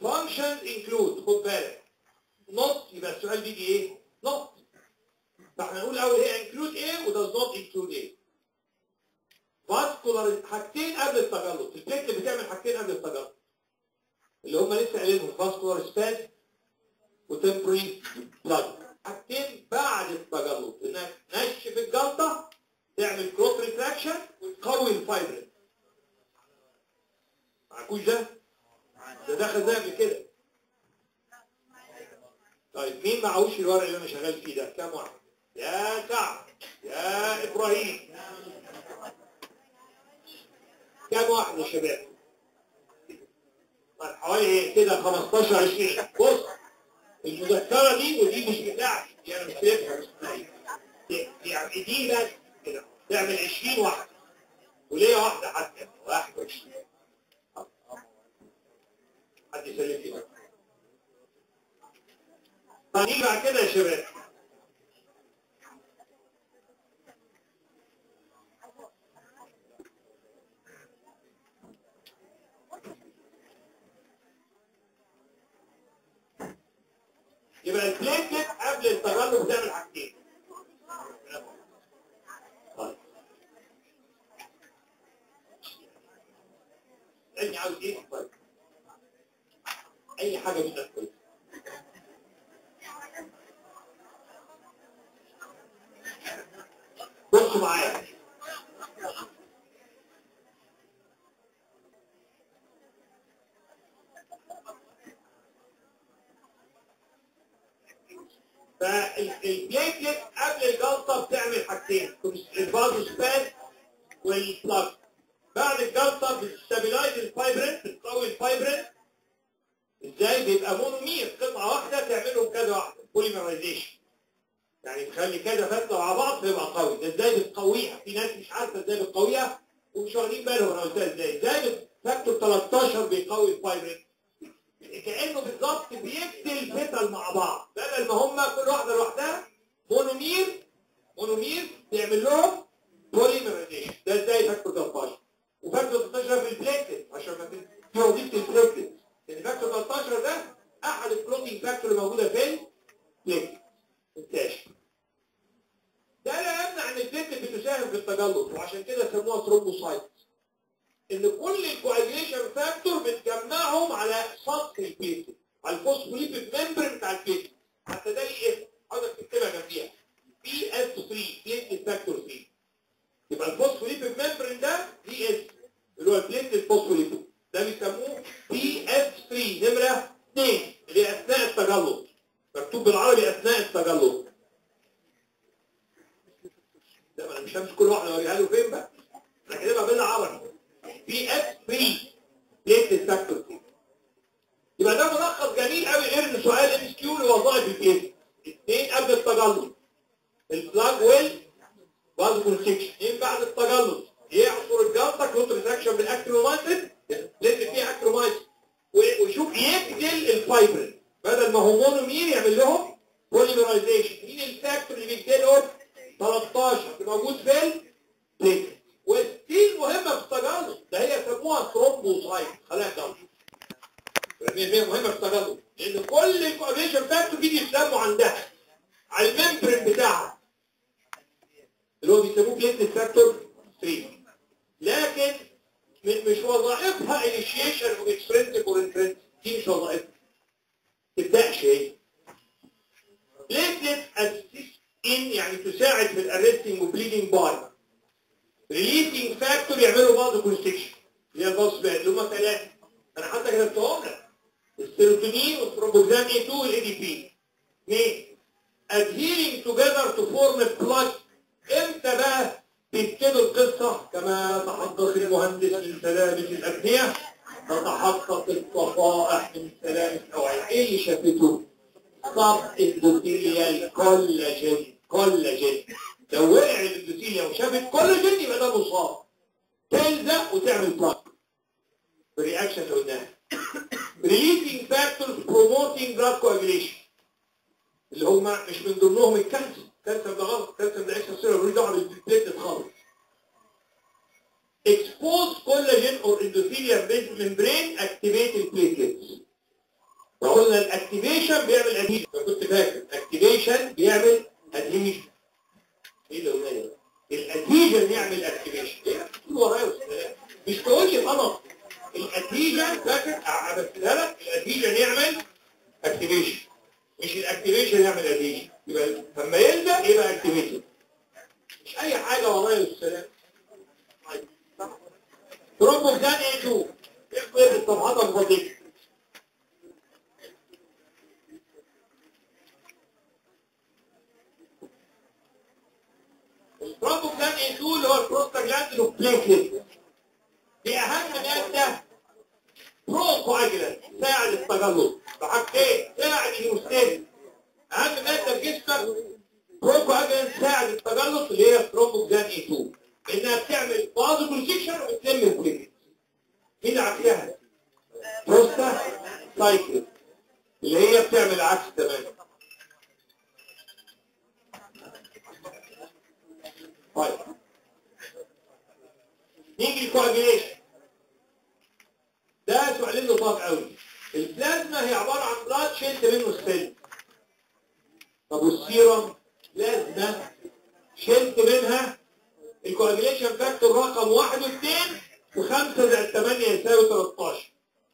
functions include خد بالك not يبقى السؤال بيجي ايه not فاحنا نقول الاول هي include ايه و does not include ايه vascular حاجتين قبل التجلط البليت بتعمل حاجتين قبل التجلط اللي هم لسه قايلينهم vascular spasm وتمبري بلاد حاجتين بعد التجلط انك تنشف الجلطه تعمل كروس ريتراكشن وتقوي الفايبرين معكوش ده؟ ده دخل ده قبل كده طيب مين معهوش الورق اللي انا شغال فيه ده؟ كام واحد؟ يا سعد يا ابراهيم كام واحد يا شباب؟ طيب حوالي ايه كده 15 20 بص المذكره دي ودي مش بتاعتي دي انا مش فاهمها مش بتاعتي دي- يعني دي بس كده تعمل 20 واحده وليه واحده حتى 21 حد يسلم لي بقى. طيب نيجي بعد كده يا شباب يبقى البليتلت قبل التجلط بتعمل حاجتين طيب انت عاوز ايه طيب اي حاجه منك كويس بصوا معايا فالبليتلت قبل الجلطه بتعمل حاجتين الفازوسباز والبلاك بعد الجلطه بتستابلايز الفايبرين بتقوي الفايبرين ازاي بيبقى مونومير قطعه واحده تعملهم كذا واحده بوليمرايزيشن يعني تخلي كذا فتله مع بعض فيبقى قوي ده ازاي بتقويها في ناس مش عارفه ازاي بتقويها ومش واخدين بالهم انا قلتها ازاي ازاي فاكتور 13 بيقوي الفايبرين كانه بالظبط بيقتل فتل مع بعض بدل ما هم كل واحده لوحدها مونومير مونومير بيعمل لهم بوليمرايزيشن ده ازاي فاكتور 13 وفاكتور 13 في البليتلت عشان ما تن- في وظيفه البليتلت لان فاكتور 13 ده احد البروتين فاكتور اللي موجوده في البليتلت انتاج ده لا يمنع ان البليتلت بتساهم في التجلط وعشان كده سموها ثرومبوسايت ان كل الكواجيليشن فاكتور بتجمعهم على سطح البليتلت على الفوسفوليبيد ممبرين بتاع البليتلت حتى ده ليه اسم عاوزك تكتبها جنبيها بي اس 3 بليتلت فاكتور 3 يبقى الفوسفوليبيد ممبرين ده ليه اسم اللي هو البليتلت فوسفوليبيد ده بيسموه بي اس 3 نمره 2 اللي هي اثناء التجلط مكتوب بالعربي اثناء التجلط ده ما انا مش همسك كل واحده اوريها له فين بقى انا كاتبها بالعربي بي اس 3 بليتلت فاكتور 3 يبقى ده ملخص جميل قوي غير ان سؤال ام اس كيو لوظائف البيت اثنين قبل التجلط البلاج ويل باز كونستكشن اثنين بعد التجلط يعصر الجلطه كلوت ريتراكشن بالاكترومايسين لان فيه اكترومايسين و- ويشوف يقتل الفايبرين بدل ما هو مونومير يعمل لهم بوليمرايزيشن مين الفاكتور اللي بيقتلهم 13 موجود في البليت والستيل مهمه في التجلط ده هي سموها ثرومبوسايت خلاها جلطه هي مهمه في التجلط لان كل الكوابيشن فاكتور بيجي يسموا عندها على الممبرين بتاعها اللي هو بيسموه بليتلت فاكتور 3 لكن م- مش وظائفها انيشيشن واكسترنسك والانترنسك دي مش وظائفها تبداش هي بليتلت اسيست ان يعني تساعد في الارستنج وبليدنج باي ريليسنج فاكتور يعملوا بعض كونستكشن اللي هي الباص باد اللي هم ثلاثه انا حتى كتبتهم لك السيروتونين والثرومبوكسان اي 2 والاي دي بي اثنين adhering together to form a plug امتى بقى بيبتدوا القصة كما يتحقق المهندس من سلامة الأبنية تتحقق الصفائح من سلامة الأوعية ايه اللي شافته؟ صف الاندوثيليال كولاجين كولاجين لو وقع الاندوثيليا وشافت كولاجين يبقى ده مصاب تلزق وتعمل بلاك الرياكشن اللي قلناها releasing factors promoting blood coagulation اللي هم مش من ضمنهم الكالسيوم الكالسيوم ده غلط الكالسيوم ده اكسترا سيلولر ملوش دعوه بالبليتلت خالص expose collagen or endothelial membrane activate البليتلتس فقلنا الاكتيفيشن بيعمل ادهيشن كنت فاكر اكتيفيشن بيعمل ادهيشن ايه اللي قلنا ده؟ الادهيشن يعمل اكتيفيشن ايه تقول ورايا والسلام. مش تقولش غلط الادهيشن فاكر امثلها لك الادهيشن يعمل اكتيفيشن مش الاكتيفيشن يعمل ادهيشن يبقى لما يلزق يبقى اكتيفيشن مش اي حاجه ورايا والسلام طيب ترومبوكسان ايه 2 اكتب الصفحات الفضيله البروبوكسان ايه 2 اللي هو البروستاجلاندين وبليكليت دي اهم ماده برو كواجلانت ساعد التجلط بحاجتين ساعد الهيموستاسيس اهم ماده في جسمك برو كواجلانت ساعد التجلط اللي هي البروبوكسان اي 2 انها بتعمل بعض كونجكشن وبتلم البليكليت مين عكسها؟ بروستا سايكل اللي هي بتعمل عكس تماما طيب نيجي الكواجيليشن ده سؤالين لطاف قوي البلازما هي عباره عن بلاد شلت منه السيل طب والسيرم بلازما شلت منها الكواجيليشن فاكتور رقم واحد واثنين وخمسة زائد ثمانية يساوي 13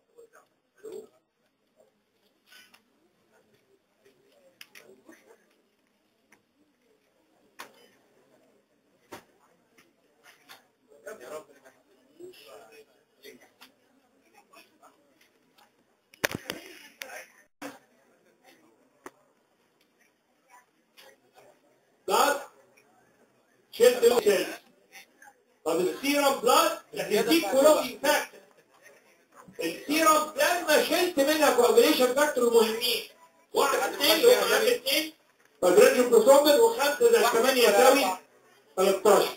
بلاد شلت له سيل طب السيرم بلاد يعني دي كلوكينج فاكتور السيرم لما شلت منها كواجريشن فاكتور المهمين واحد اثنين اللي هم اخر اثنين فاجريشن بروسومبل وخمسه زائد ثمانيه يساوي 13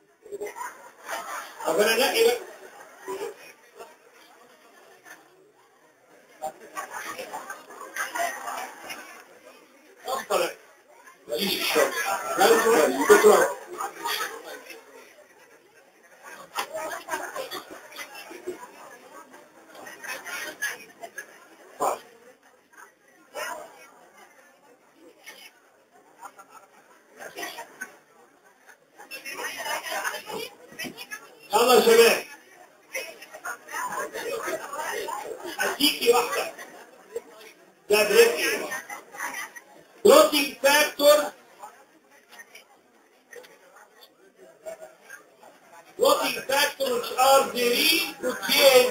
طب انا انقي بقى افضل ماليش الشغل لازم شكرا طيب. يلا يا شباب اديكي واحده ده بريك بروتين فاكتور protein factor which are very protein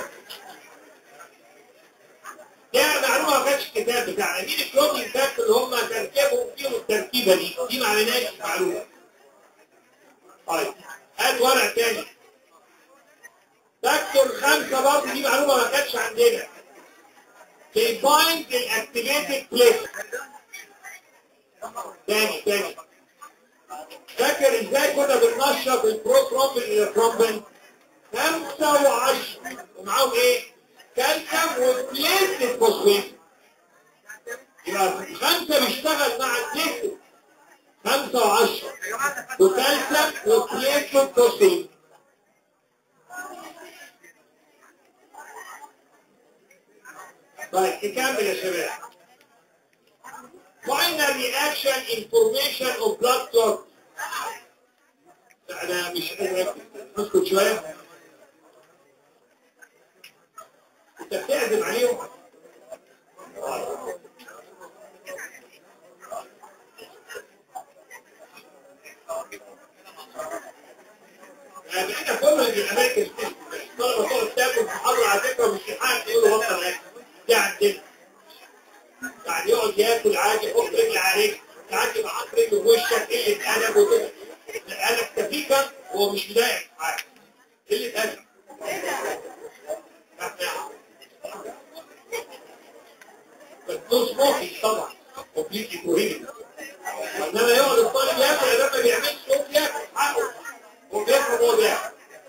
ده معلومه ما كانتش الكتاب بتاعنا مين البروتين فاكتور اللي هم تركيبهم فيهم التركيبه دي دي ما عملناش معلومه طيب هات ورق تاني فاكتور خمسه برضه دي معلومه ما كانتش عندنا they bind the activated place تاني تاني فاكر ازاي كنا بننشط البروترومبين الى الترومبين خمسة وعشرة ومعاهم ايه؟ كالسيوم وبليتد فوسفيت يبقى خمسة بيشتغل مع البليتد خمسة وعشرة وكالسيوم وبليتد فوسفيت طيب نكمل يا شباب Final reaction information of blood clot. أنا مش قادر أسكت شوية. أنت بتعزم عليهم؟ يعني احنا كنا في الأماكن الطلبة تقعد تاكل محاضرة على فكرة مش حاجة يقولوا بطل أكل. دي عندنا. يعني يقعد ياكل عادي يحط رجل على رجل ساعات يبقى حاطط رجل في وشك قله ادب وكده قالك تفيكا هو مش مضايق حاجه قله ادب بس نو سموكينج طبعا كومبليتلي بروهيبيتد انما يقعد الطالب ياكل لما ما بيعملش هو بياكل حقه هو بياكل هو بياكل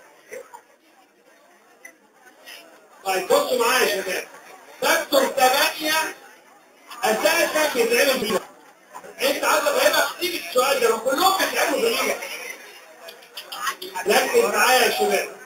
طيب بصوا معايا يا شباب فاكتور 8 اساسا بيتعمل فيه انت عايز افهمك تيجي السؤال ده ما كلهم بيتعملوا زيك ركز معايا يا شباب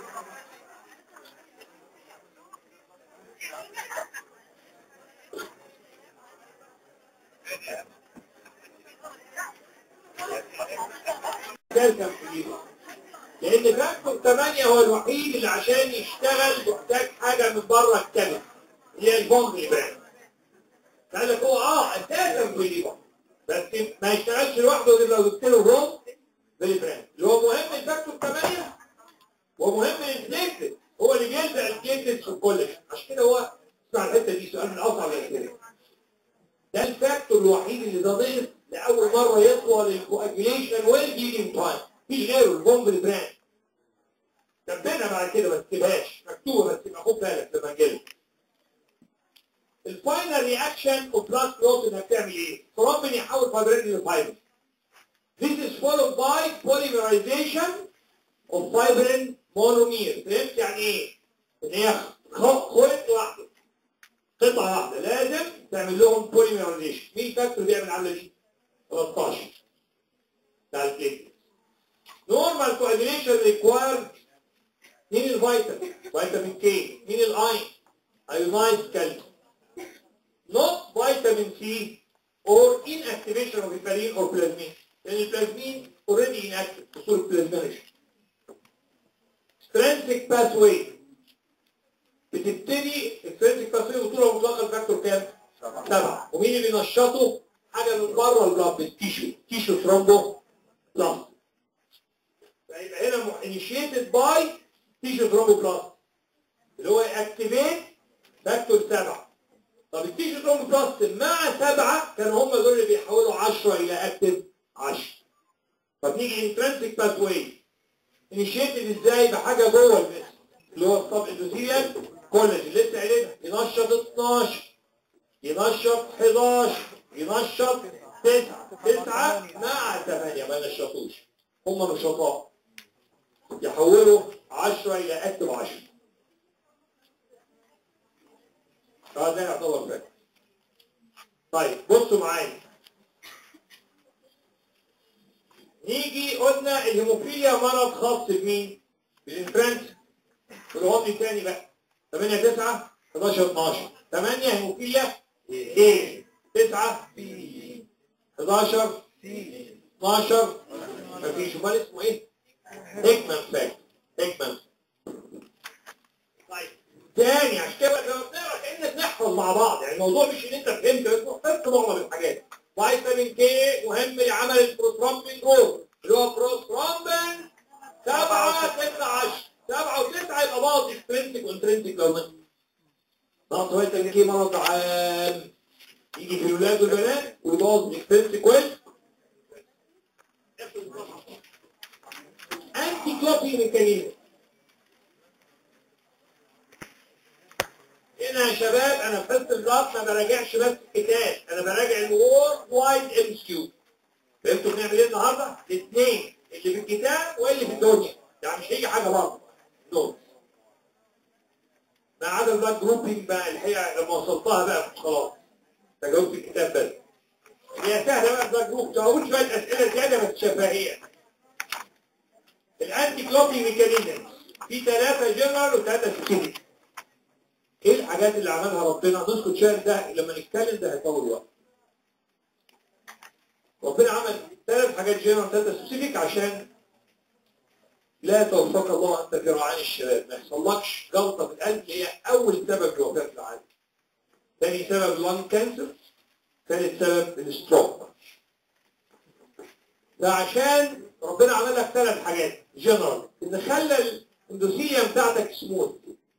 كالسيوم في الليفر لان فاكتور 8 هو الوحيد اللي عشان يشتغل محتاج حاجه من بره الكبد اللي هي البومب يبان قال لك هو اه اساسا في الليفر بس ما يشتغلش لوحده غير لو جبت له روم بالبراند اللي هو مهم الفاكتور 8 ومهم البليتلت هو اللي بيلزق البليتلت في الكولاجين عشان كده هو اسمع الحته دي سؤال من اصعب الاسئله ده الفاكتور الوحيد اللي ده نقص لاول مره يطول الكواجيليشن والهيلينج تايم مفيش غيره البومب البراند كتبنا بعد كده ما تكتبهاش مكتوبه بس يبقى خد بالك لما نجيلها الفاينل رياكشن اوف بلاد كلوت انك تعمل ايه؟ ثرومبين يحول فايبرين لفايبر This is followed by polymerization of fibrin monomer فهمت يعني ايه؟ ان هي خ- خيط واحده قطعه واحده لازم تعمل لهم polymerization مين الفاكتور بيعمل العمله دي؟ 13 بتاع البليتلت normal coagulation required مين الفيتامين؟ فيتامين كي مين الاين؟ ايونايز كالسيوم not vitamin C or inactivation of heparin or plasmin. لأن البلازمين already inactive في صورة plasminogen. Extrinsic pathway بتبتدي extrinsic pathway بطولة مطلقة الفاكتور كام؟ سبعة. ومين اللي بينشطه؟ حاجة من بره البلاد التيشو تيشو ثرومبو بلاست. فيبقى هنا initiated by تيشو ثرومبو بلاست اللي هو activate فاكتور سبعة. طب التيشو ثرومبو بلاست مع سبعة كانوا هم دول اللي بيحولوا 10 إلى اكتف 10. طب نيجي انترنسك باثواي انيشيتد ازاي بحاجه جوه الجسم اللي هو الصب اندوثيريال كولاجين لسه قايلينها ينشط 12 ينشط 11 ينشط 9 9 مع 8 ما ينشطوش هم نشطاء يحولوا 10 الى اكتف 10 اه ده يعتبر فاكر طيب بصوا معايا نيجي قلنا الهيموفيليا مرض خاص بمين؟ بالانفرنس والهومي تاني بقى 8 9 11 12 8 هيموفيليا ايه 9 بي 11 سي 12 مفيش امال اسمه ايه؟ هيكمان فاكت هيكمان طيب تاني عشان كده لما بنقرا كانك نحفظ مع بعض يعني الموضوع مش ان انت فهمت بس فهمت معظم الحاجات فيتامين كي مهم لعمل البروترومبين جول اللي هو بروترومبين 7 6 10 7 و9 يبقى باظ اكسترنسك وانترنسك لو نقص نقص فيتامين كي مرض عام يجي في الولاد والبنات ويبوظ اكسترنسك وال انتي كلوبي ميكانيزم هنا يا شباب انا في حصه البلاط ما براجعش بس الكتاب انا براجع الوورد وايد ام كيو فهمتوا بنعمل ايه النهارده؟ الاثنين اللي في الكتاب واللي في الدنيا يعني مش هيجي حاجه برضه دول ما عدا الباك جروبنج بقى الحقيقه لما وصلتها بقى خلاص تجاوبت الكتاب بس هي سهله بقى الباك جروب تجاوبت شويه اسئله زياده بس شفهيه الانتي كلوبي ميكانيزم في ثلاثه جنرال وثلاثه سبيسيفيك ايه الحاجات اللي عملها ربنا نسكت شويه ده لما نتكلم ده هيطول وقت ربنا عمل ثلاث حاجات جنرال ثلاثه سبيسيفيك عشان لا توفق الله انت في رعاية الشباب ما يحصلكش جلطه في القلب هي اول سبب لوفاه في العالم ثاني سبب اللون كانسر ثالث سبب الستروك فعشان ربنا عمل لك ثلاث حاجات جنرال ان خلى الاندوثيليا بتاعتك سموث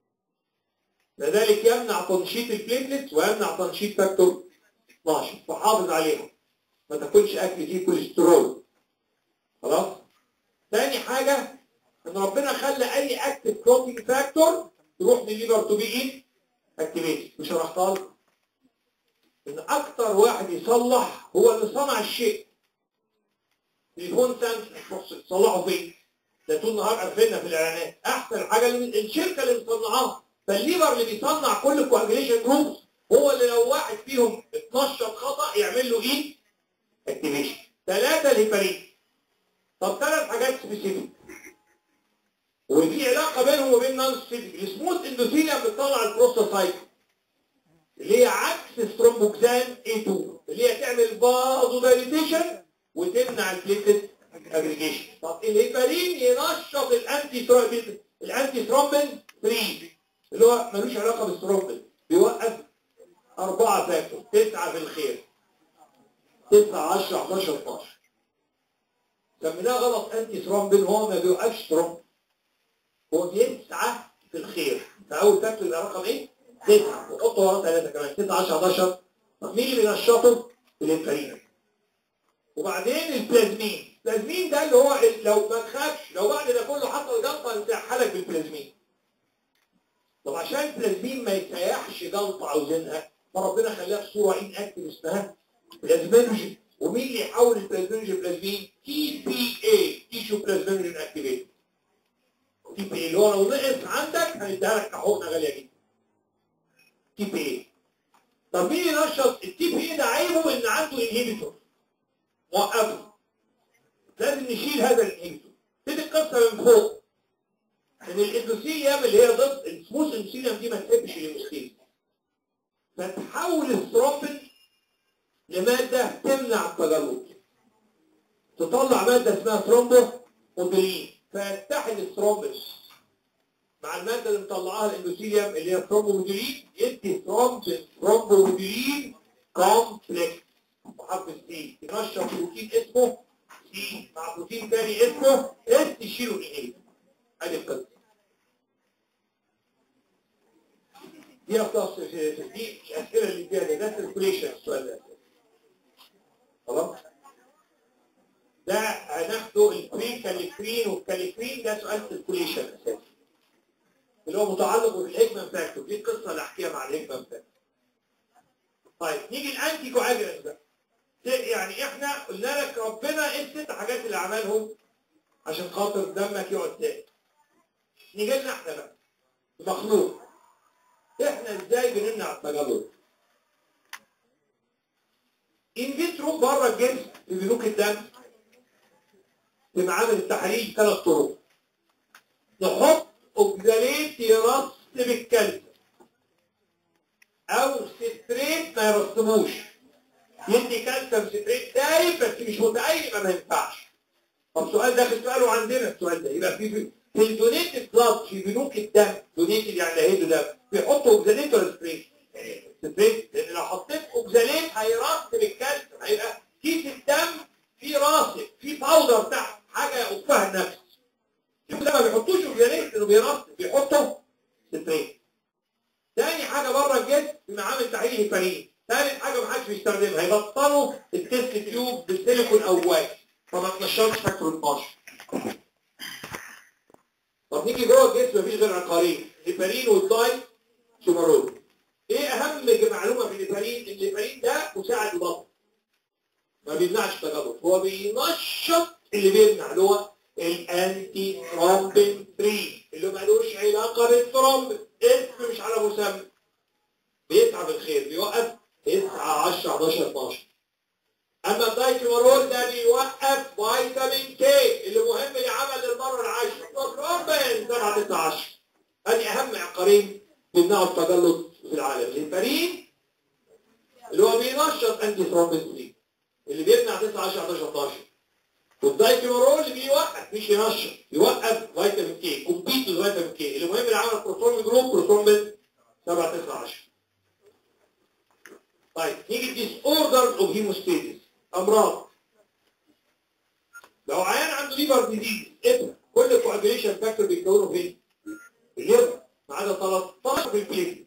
لذلك يمنع تنشيط البليتلت ويمنع تنشيط فاكتور 12 فحافظ عليها ما تاكلش اكل فيه كوليسترول خلاص تاني حاجة ان ربنا خلى اي اكتف كلوتينج فاكتور تروح من الليفر تو بي ايه اكتيفيتد وشرحتها لكم ان اكتر واحد يصلح هو اللي صنع الشيء تليفون سامسونج تصلحه فين ده طول النهار قافلنا في الاعلانات احسن حاجه اللي الشركه اللي مصنعاها فالليفر اللي بيصنع كل الكواجيليشن جروبس هو اللي لو واحد فيهم اتنشط خطا يعمل له ايه اكتيفيشن ثلاثه الهيبارين طب ثلاث حاجات سبيسيفيك وفي علاقه بينهم وبين نون سبيسيفيك السموث اندوثيليا بتطلع البروستاسايت اللي هي عكس الثرومبوكسان A2 اللي هي تعمل بازو دايليتيشن وتمنع البليتلت اجريجيشن طب الهيبارين ينشط الانتي ثرومبين الانتي ثرومبين 3 اللي هو ملوش علاقه بالثرومبين بيوقف أربعة فاكتور تسعة في الخير تسعة 10 11 12 سميناه غلط انتي ثرومبين هو ما بيوقفش ثرومبين هو بيسعى في الخير فاول فاكتور يبقى رقم ايه؟ تسعة وحطوا وراه ثلاثة كمان 9 10 11 طب مين اللي بينشطه؟ الانفرينا وبعدين البلازمين البلازمين ده اللي هو ال- لو ما تخافش لو بعد ده كله حط الجلطه يسيحلك بالبلازمين طب عشان البلازمين ما يسيحش جلطه عاوزينها فربنا خلاها في صوره ان اكتف اسمها بلازمينوجين ومين اللي يحول البلازمينوجين بلازمين تي بي اي تيشو بلازمينوجين اكتيفيت تي بي اي اللي هو لو نقص عندك هنديها لك كحقنه غاليه جدا تي بي اي طب مين ينشط التي بي اي ده عيبه ان عنده انهيبيتور وقفه لازم نشيل هذا الانهيبيتور تبتدي القصه من فوق ان الاندوثيليوم اللي هي ضد السموث اندوثيليوم دي ما تحبش الهيموستيز فتحول الثرومبين لماده تمنع التجلط تطلع ماده اسمها ثرومبو مودولين فيتحد الثرومبين مع الماده اللي مطلعاها الاندوثيليوم اللي هي الثرومبو مودولين يدي ثرومبين ثرومبو مودولين كومبلكس بحرف السي ينشط بروتين اسمه سي مع بروتين تاني اسمه اس يشيلوا الايه ادي القصه دي أختص دي الاسئله اللي فيها ده ده سيركوليشن السؤال ده خلاص ده هناخده البري كاليكرين والكاليكرين ده سؤال سيركوليشن اساسي اللي هو متعلق بالهيكمان فاكتور دي القصه اللي احكيها مع الهيكمان فاكتور طيب نيجي الانتي كواجولانت بقى يعني احنا قلنا لك ربنا ايه الست حاجات اللي عملهم عشان خاطر دمك يقعد تاني نيجي لنا احنا بقى مخلوق احنا ازاي بنمنع التجلط ان فيترو بره الجسم في بنوك الدم في معامل التحاليل ثلاث طرق نحط اوكزاليت يرص بالكلب او ستريت ما يرسموش يدي كالسيوم ستريت دايب بس مش متأيب ما ينفعش طب سؤال داخل سؤاله عندنا السؤال ده يبقى في في, في الدونيتد بلاد في بنوك الدم دونيتد يعني هيدو دم بيحطوا اوكزاليت ولا ستريت؟ ستريت لان لو حطيت اوكزاليت هيرسب الكالسيوم هيبقى كيس الدم فيه راسب فيه باودر تحت حاجه يقفها النفس شوف ده ما بيحطوش اوكزاليت لانه بيرسب بيحطوا ستريت تاني حاجه بره الجسم في معامل تحليل هيبارين ثالث حاجه ما حدش بيستخدمها يبطلوا التست تيوب بالسيليكون او واكس فما تنشرش فاكتور 12 طب نيجي جوه الجسم مفيش غير عقارين الهيبارين والداي سومارول ايه اهم معلومه في الهيبارين ان الهيبارين ده مساعد البطن ما بيمنعش التجلط هو بينشط اللي بيمنع اللي هو الانتي ثرومبين 3 اللي ملوش علاقه بالثرومبين اسم مش على مسمى بيسعى بالخير بيوقف 9 10 11 12 اما الدايكلورول ده بيوقف فيتامين كي اللي مهم لعمل المره العاشره والثرومبين 7 9 10 ادي اهم عقارين بيمنعوا التجلط في العالم الهيبارين اللي هو بينشط انتي ثرومبين 3 اللي بيمنع 9 10 11 12 والدايكلورول اللي بيوقف مش ينشط يوقف فيتامين كي كومبيت فيتامين كي اللي مهم لعمل بروتون جروب بروتون 7 9 10 طيب نيجي ديس اوردرز اوف هيموستاسيس امراض لو عيان عنده ليفر ديزيز ابره كل الكواجيليشن فاكتور بيتكونوا فين؟ في الليفر ما عدا 13 في البليت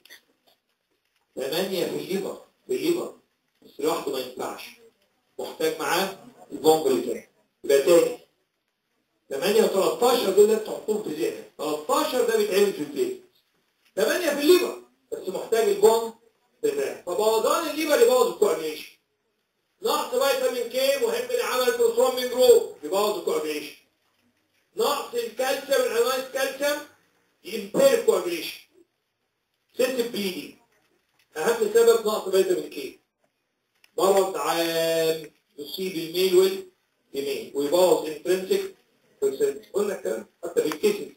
8 في الليفر في الليفر بس لوحده ما ينفعش محتاج معاه البومبريتين يبقى تاني 8 و13 دول لازم تحطهم في ذهنك 13 ده بيتعمل في البليت 8 في الليفر بس محتاج البوم بتاعه فبوظان الليفر يبوظ الكواجيليشن نقص فيتامين كي مهم لعمل بروثرومبين جروب يبوظ الكواجيليشن نقص الكالسيوم الانواع الكالسيوم يمبير الكواجيليشن سيستم بليدنج اهم سبب نقص فيتامين كي مرض عام يصيب الميل والفيميل ويبوظ انترنسك قلنا الكلام حتى في الكيسز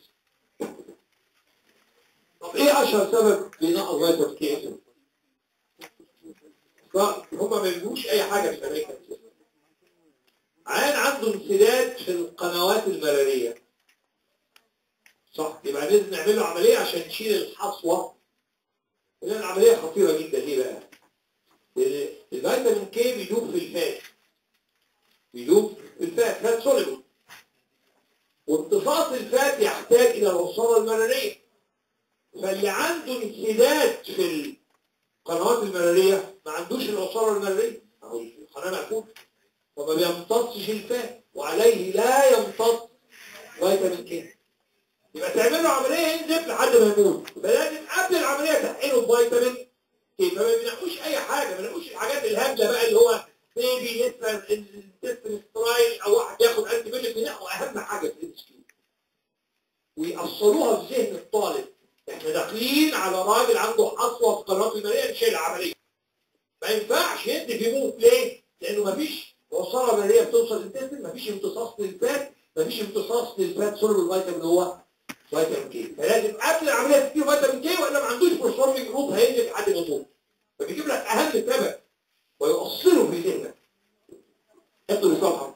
طب ايه اشهر سبب لنقص فيتامين كي فهم ما بيجيبوش اي حاجه في امريكا عيان عنده عنده انسداد في القنوات المراريه صح يبقى لازم نعمل له عمليه عشان نشيل الحصوه لان العمليه خطيره جدا ليه بقى؟ لان الفيتامين كي بيدوب في الفات بيدوب في الفات فات سوليبل وامتصاص الفات يحتاج الى العصاره المراريه فاللي عنده انسداد في القنوات المراريه ما عندوش العصاره المراريه اهو القناه مقفوله وما بيمتصش الفات وعليه لا يمتص فيتامين كي يبقى تعمل له عمليه ينزف لحد ما يموت يبقى لازم قبل العمليه تحقنه بفيتامين كي فما بنقوش اي حاجه ما بنقوش الحاجات الهبله بقى اللي هو بيبي لسه الانتستين سترايل او واحد ياخد انتي بيوتيك لا اهم حاجه في الانسكيو ويأصلوها في ذهن الطالب احنا داخلين على راجل عنده حصوه في قناه الماليه نشيل العمليه ما ينفعش يدي يموت ليه؟ لانه ما فيش عصاره ماليه بتوصل للانتستين ما فيش امتصاص للفات ما فيش امتصاص للفات سولو الفيتامين اللي هو فيتامين كي فلازم قبل العمليه تديله فيتامين كي والا ما عندوش بروسورمينج جروب هينزل لحد ما يموت فبيجيب لك اهم سبب ويؤصله في ذهنك حطوا الصفحه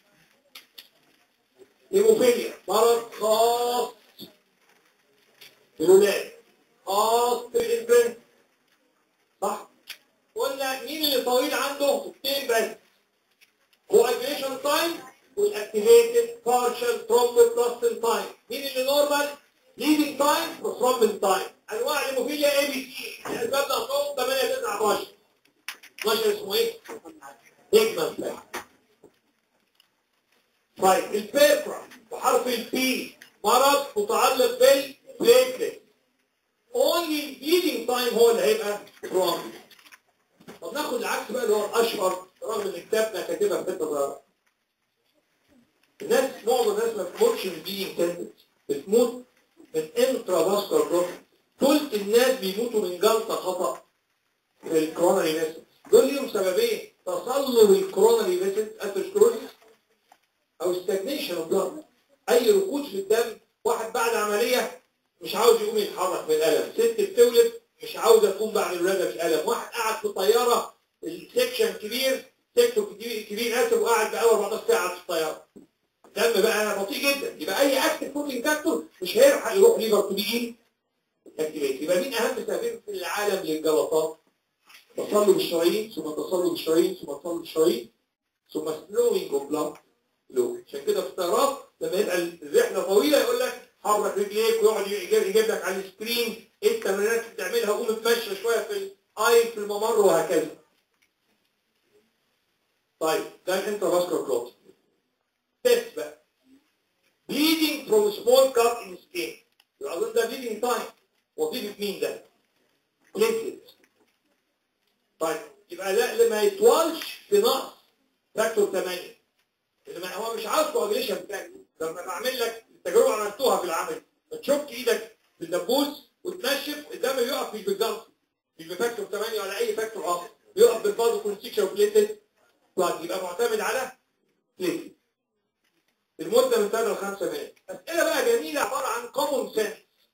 هيموفيليا مرض خاص بالولاد خاص بالانفنت صح قلنا مين اللي طويل عنده اثنين بس coagulation تايم والاكتيفيتد بارشال thromboplastin تايم مين اللي نورمال leading تايم وثرومبين تايم انواع الهيموفيليا اي بي سي الاسباب ناقصهم 8 9 12 12 اسمه ايه؟ هيجمان طيب البيبرا بحرف البي مرض متعلق بالبليتلت اونلي البليدنج تايم هو اللي هيبقى ثرومبين طب ناخد العكس بقى اللي هو الاشهر رغم ان كتابنا كاتبها في حته صغيره الناس معظم الناس ما بتموتش من بليدنج تندنسي بتموت من انترا فاسكولار بروبلم ثلث الناس بيموتوا من جلطه خطا في الكوروناري فيسل دول ليهم سببين تصلب الكوروناري فيسل اثيروسكلوزيس او ستاجنيشن اوف بلاد اي ركود في الدم واحد بعد عمليه مش عاوز يقوم يتحرك من الالم ست بتولد مش عاوزه تقوم بعد الولاده في الالم واحد قاعد في طياره السكشن كبير سكتور كبير كبير اسف وقاعد بقى 14 ساعه في الطياره الدم بقى بطيء جدا يبقى اي اكتف بروتين فاكتور مش هيلحق يروح ليفر تو بي اكتيفيت يبقى مين اهم سببين في العالم للجلطات تصلب الشرايين ثم تصلب الشرايين ثم تصلب الشرايين ثم سلوينج اوف بلاد فلو عشان كده في الطيارات لما يبقى الرحله طويله يقول لك حرك رجليك ويقعد يجيب, يجيب لك على السكرين ايه التمرينات اللي بتعملها قوم اتمشى شويه في الايل في الممر وهكذا طيب ده الانترافاسكولار كلوت تيست بقى bleeding from small cut in skin يبقى اظن ده bleeding time وظيفه مين ده؟ platelet طيب يبقى لا لما يطولش في نقص فاكتور 8 لما هو مش عاوز كواجليشن بتاعك لما بعمل لك التجربه عملتوها في العمل تشك ايدك في الدبوس وتنشف الدم بيقف مش بالجلط مش بفاكتور 8 ولا اي فاكتور اخر بيقف بالفازو كونستيكشن وبليتد بلاد يبقى معتمد على بليتد المده من 3 ل 5 دقائق اسئله بقى جميله عباره عن كومون سنس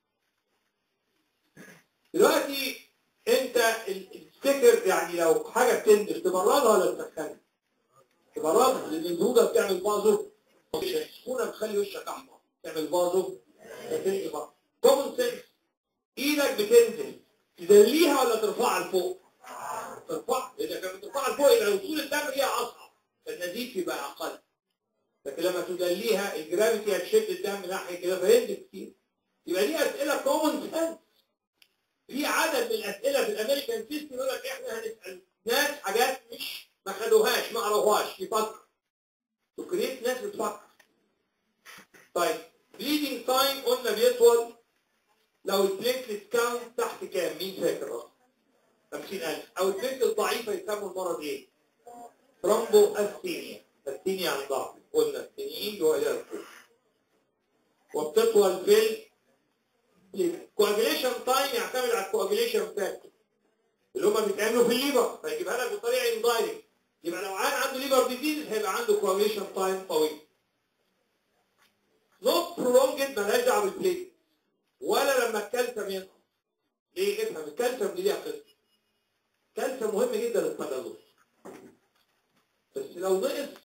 دلوقتي انت الستيكر يعني لو حاجه بتنزل تبردها ولا تسخنها؟ تبردها لان الزوجه بتعمل فازو السخونه بتخلي وشك احمر تعمل فازو فتنزل بقى كومون سنس ايدك بتنزل تدليها ولا ترفعها لفوق؟ ترفعها اذا كانت بترفعها لفوق يبقى وصول الدم فيها اصعب فالنزيف يبقى اقل لكن لما تدليها الجرافيتي هتشد الدم ناحيه كده فينزل كتير يبقى دي اسئله كومون سنس في عدد من الاسئله في الامريكان سيستم يقول لك احنا هنسال ناس حاجات مش ما خدوهاش ما قروهاش يفكر تكريت ناس بتفكر طيب بليدنج تايم قلنا بيطول لو البليتلت كاونت تحت كام مين فاكر اصلا 50000 او البليتلت ضعيفه يسموا المرض ايه ترومبو استينيا استينيا يعني ضعف قلنا السنين اللي هو الى الفوق وبتطول في الكواجيليشن تايم يعتمد على الكواجيليشن فاكتور اللي هم بيتعملوا في الليبر فيجيبها لك بطريقه اندايركت يبقى لو عيان عنده ليبر ديزيز هيبقى عنده كواجيليشن تايم طويل نوت برولونجد مالهاش دعوه بالبليت ولا لما الكالسيوم ينقص ليه افهم الكالسيوم دي ليها قصه الكالسيوم مهم جدا للتجلط بس لو نقص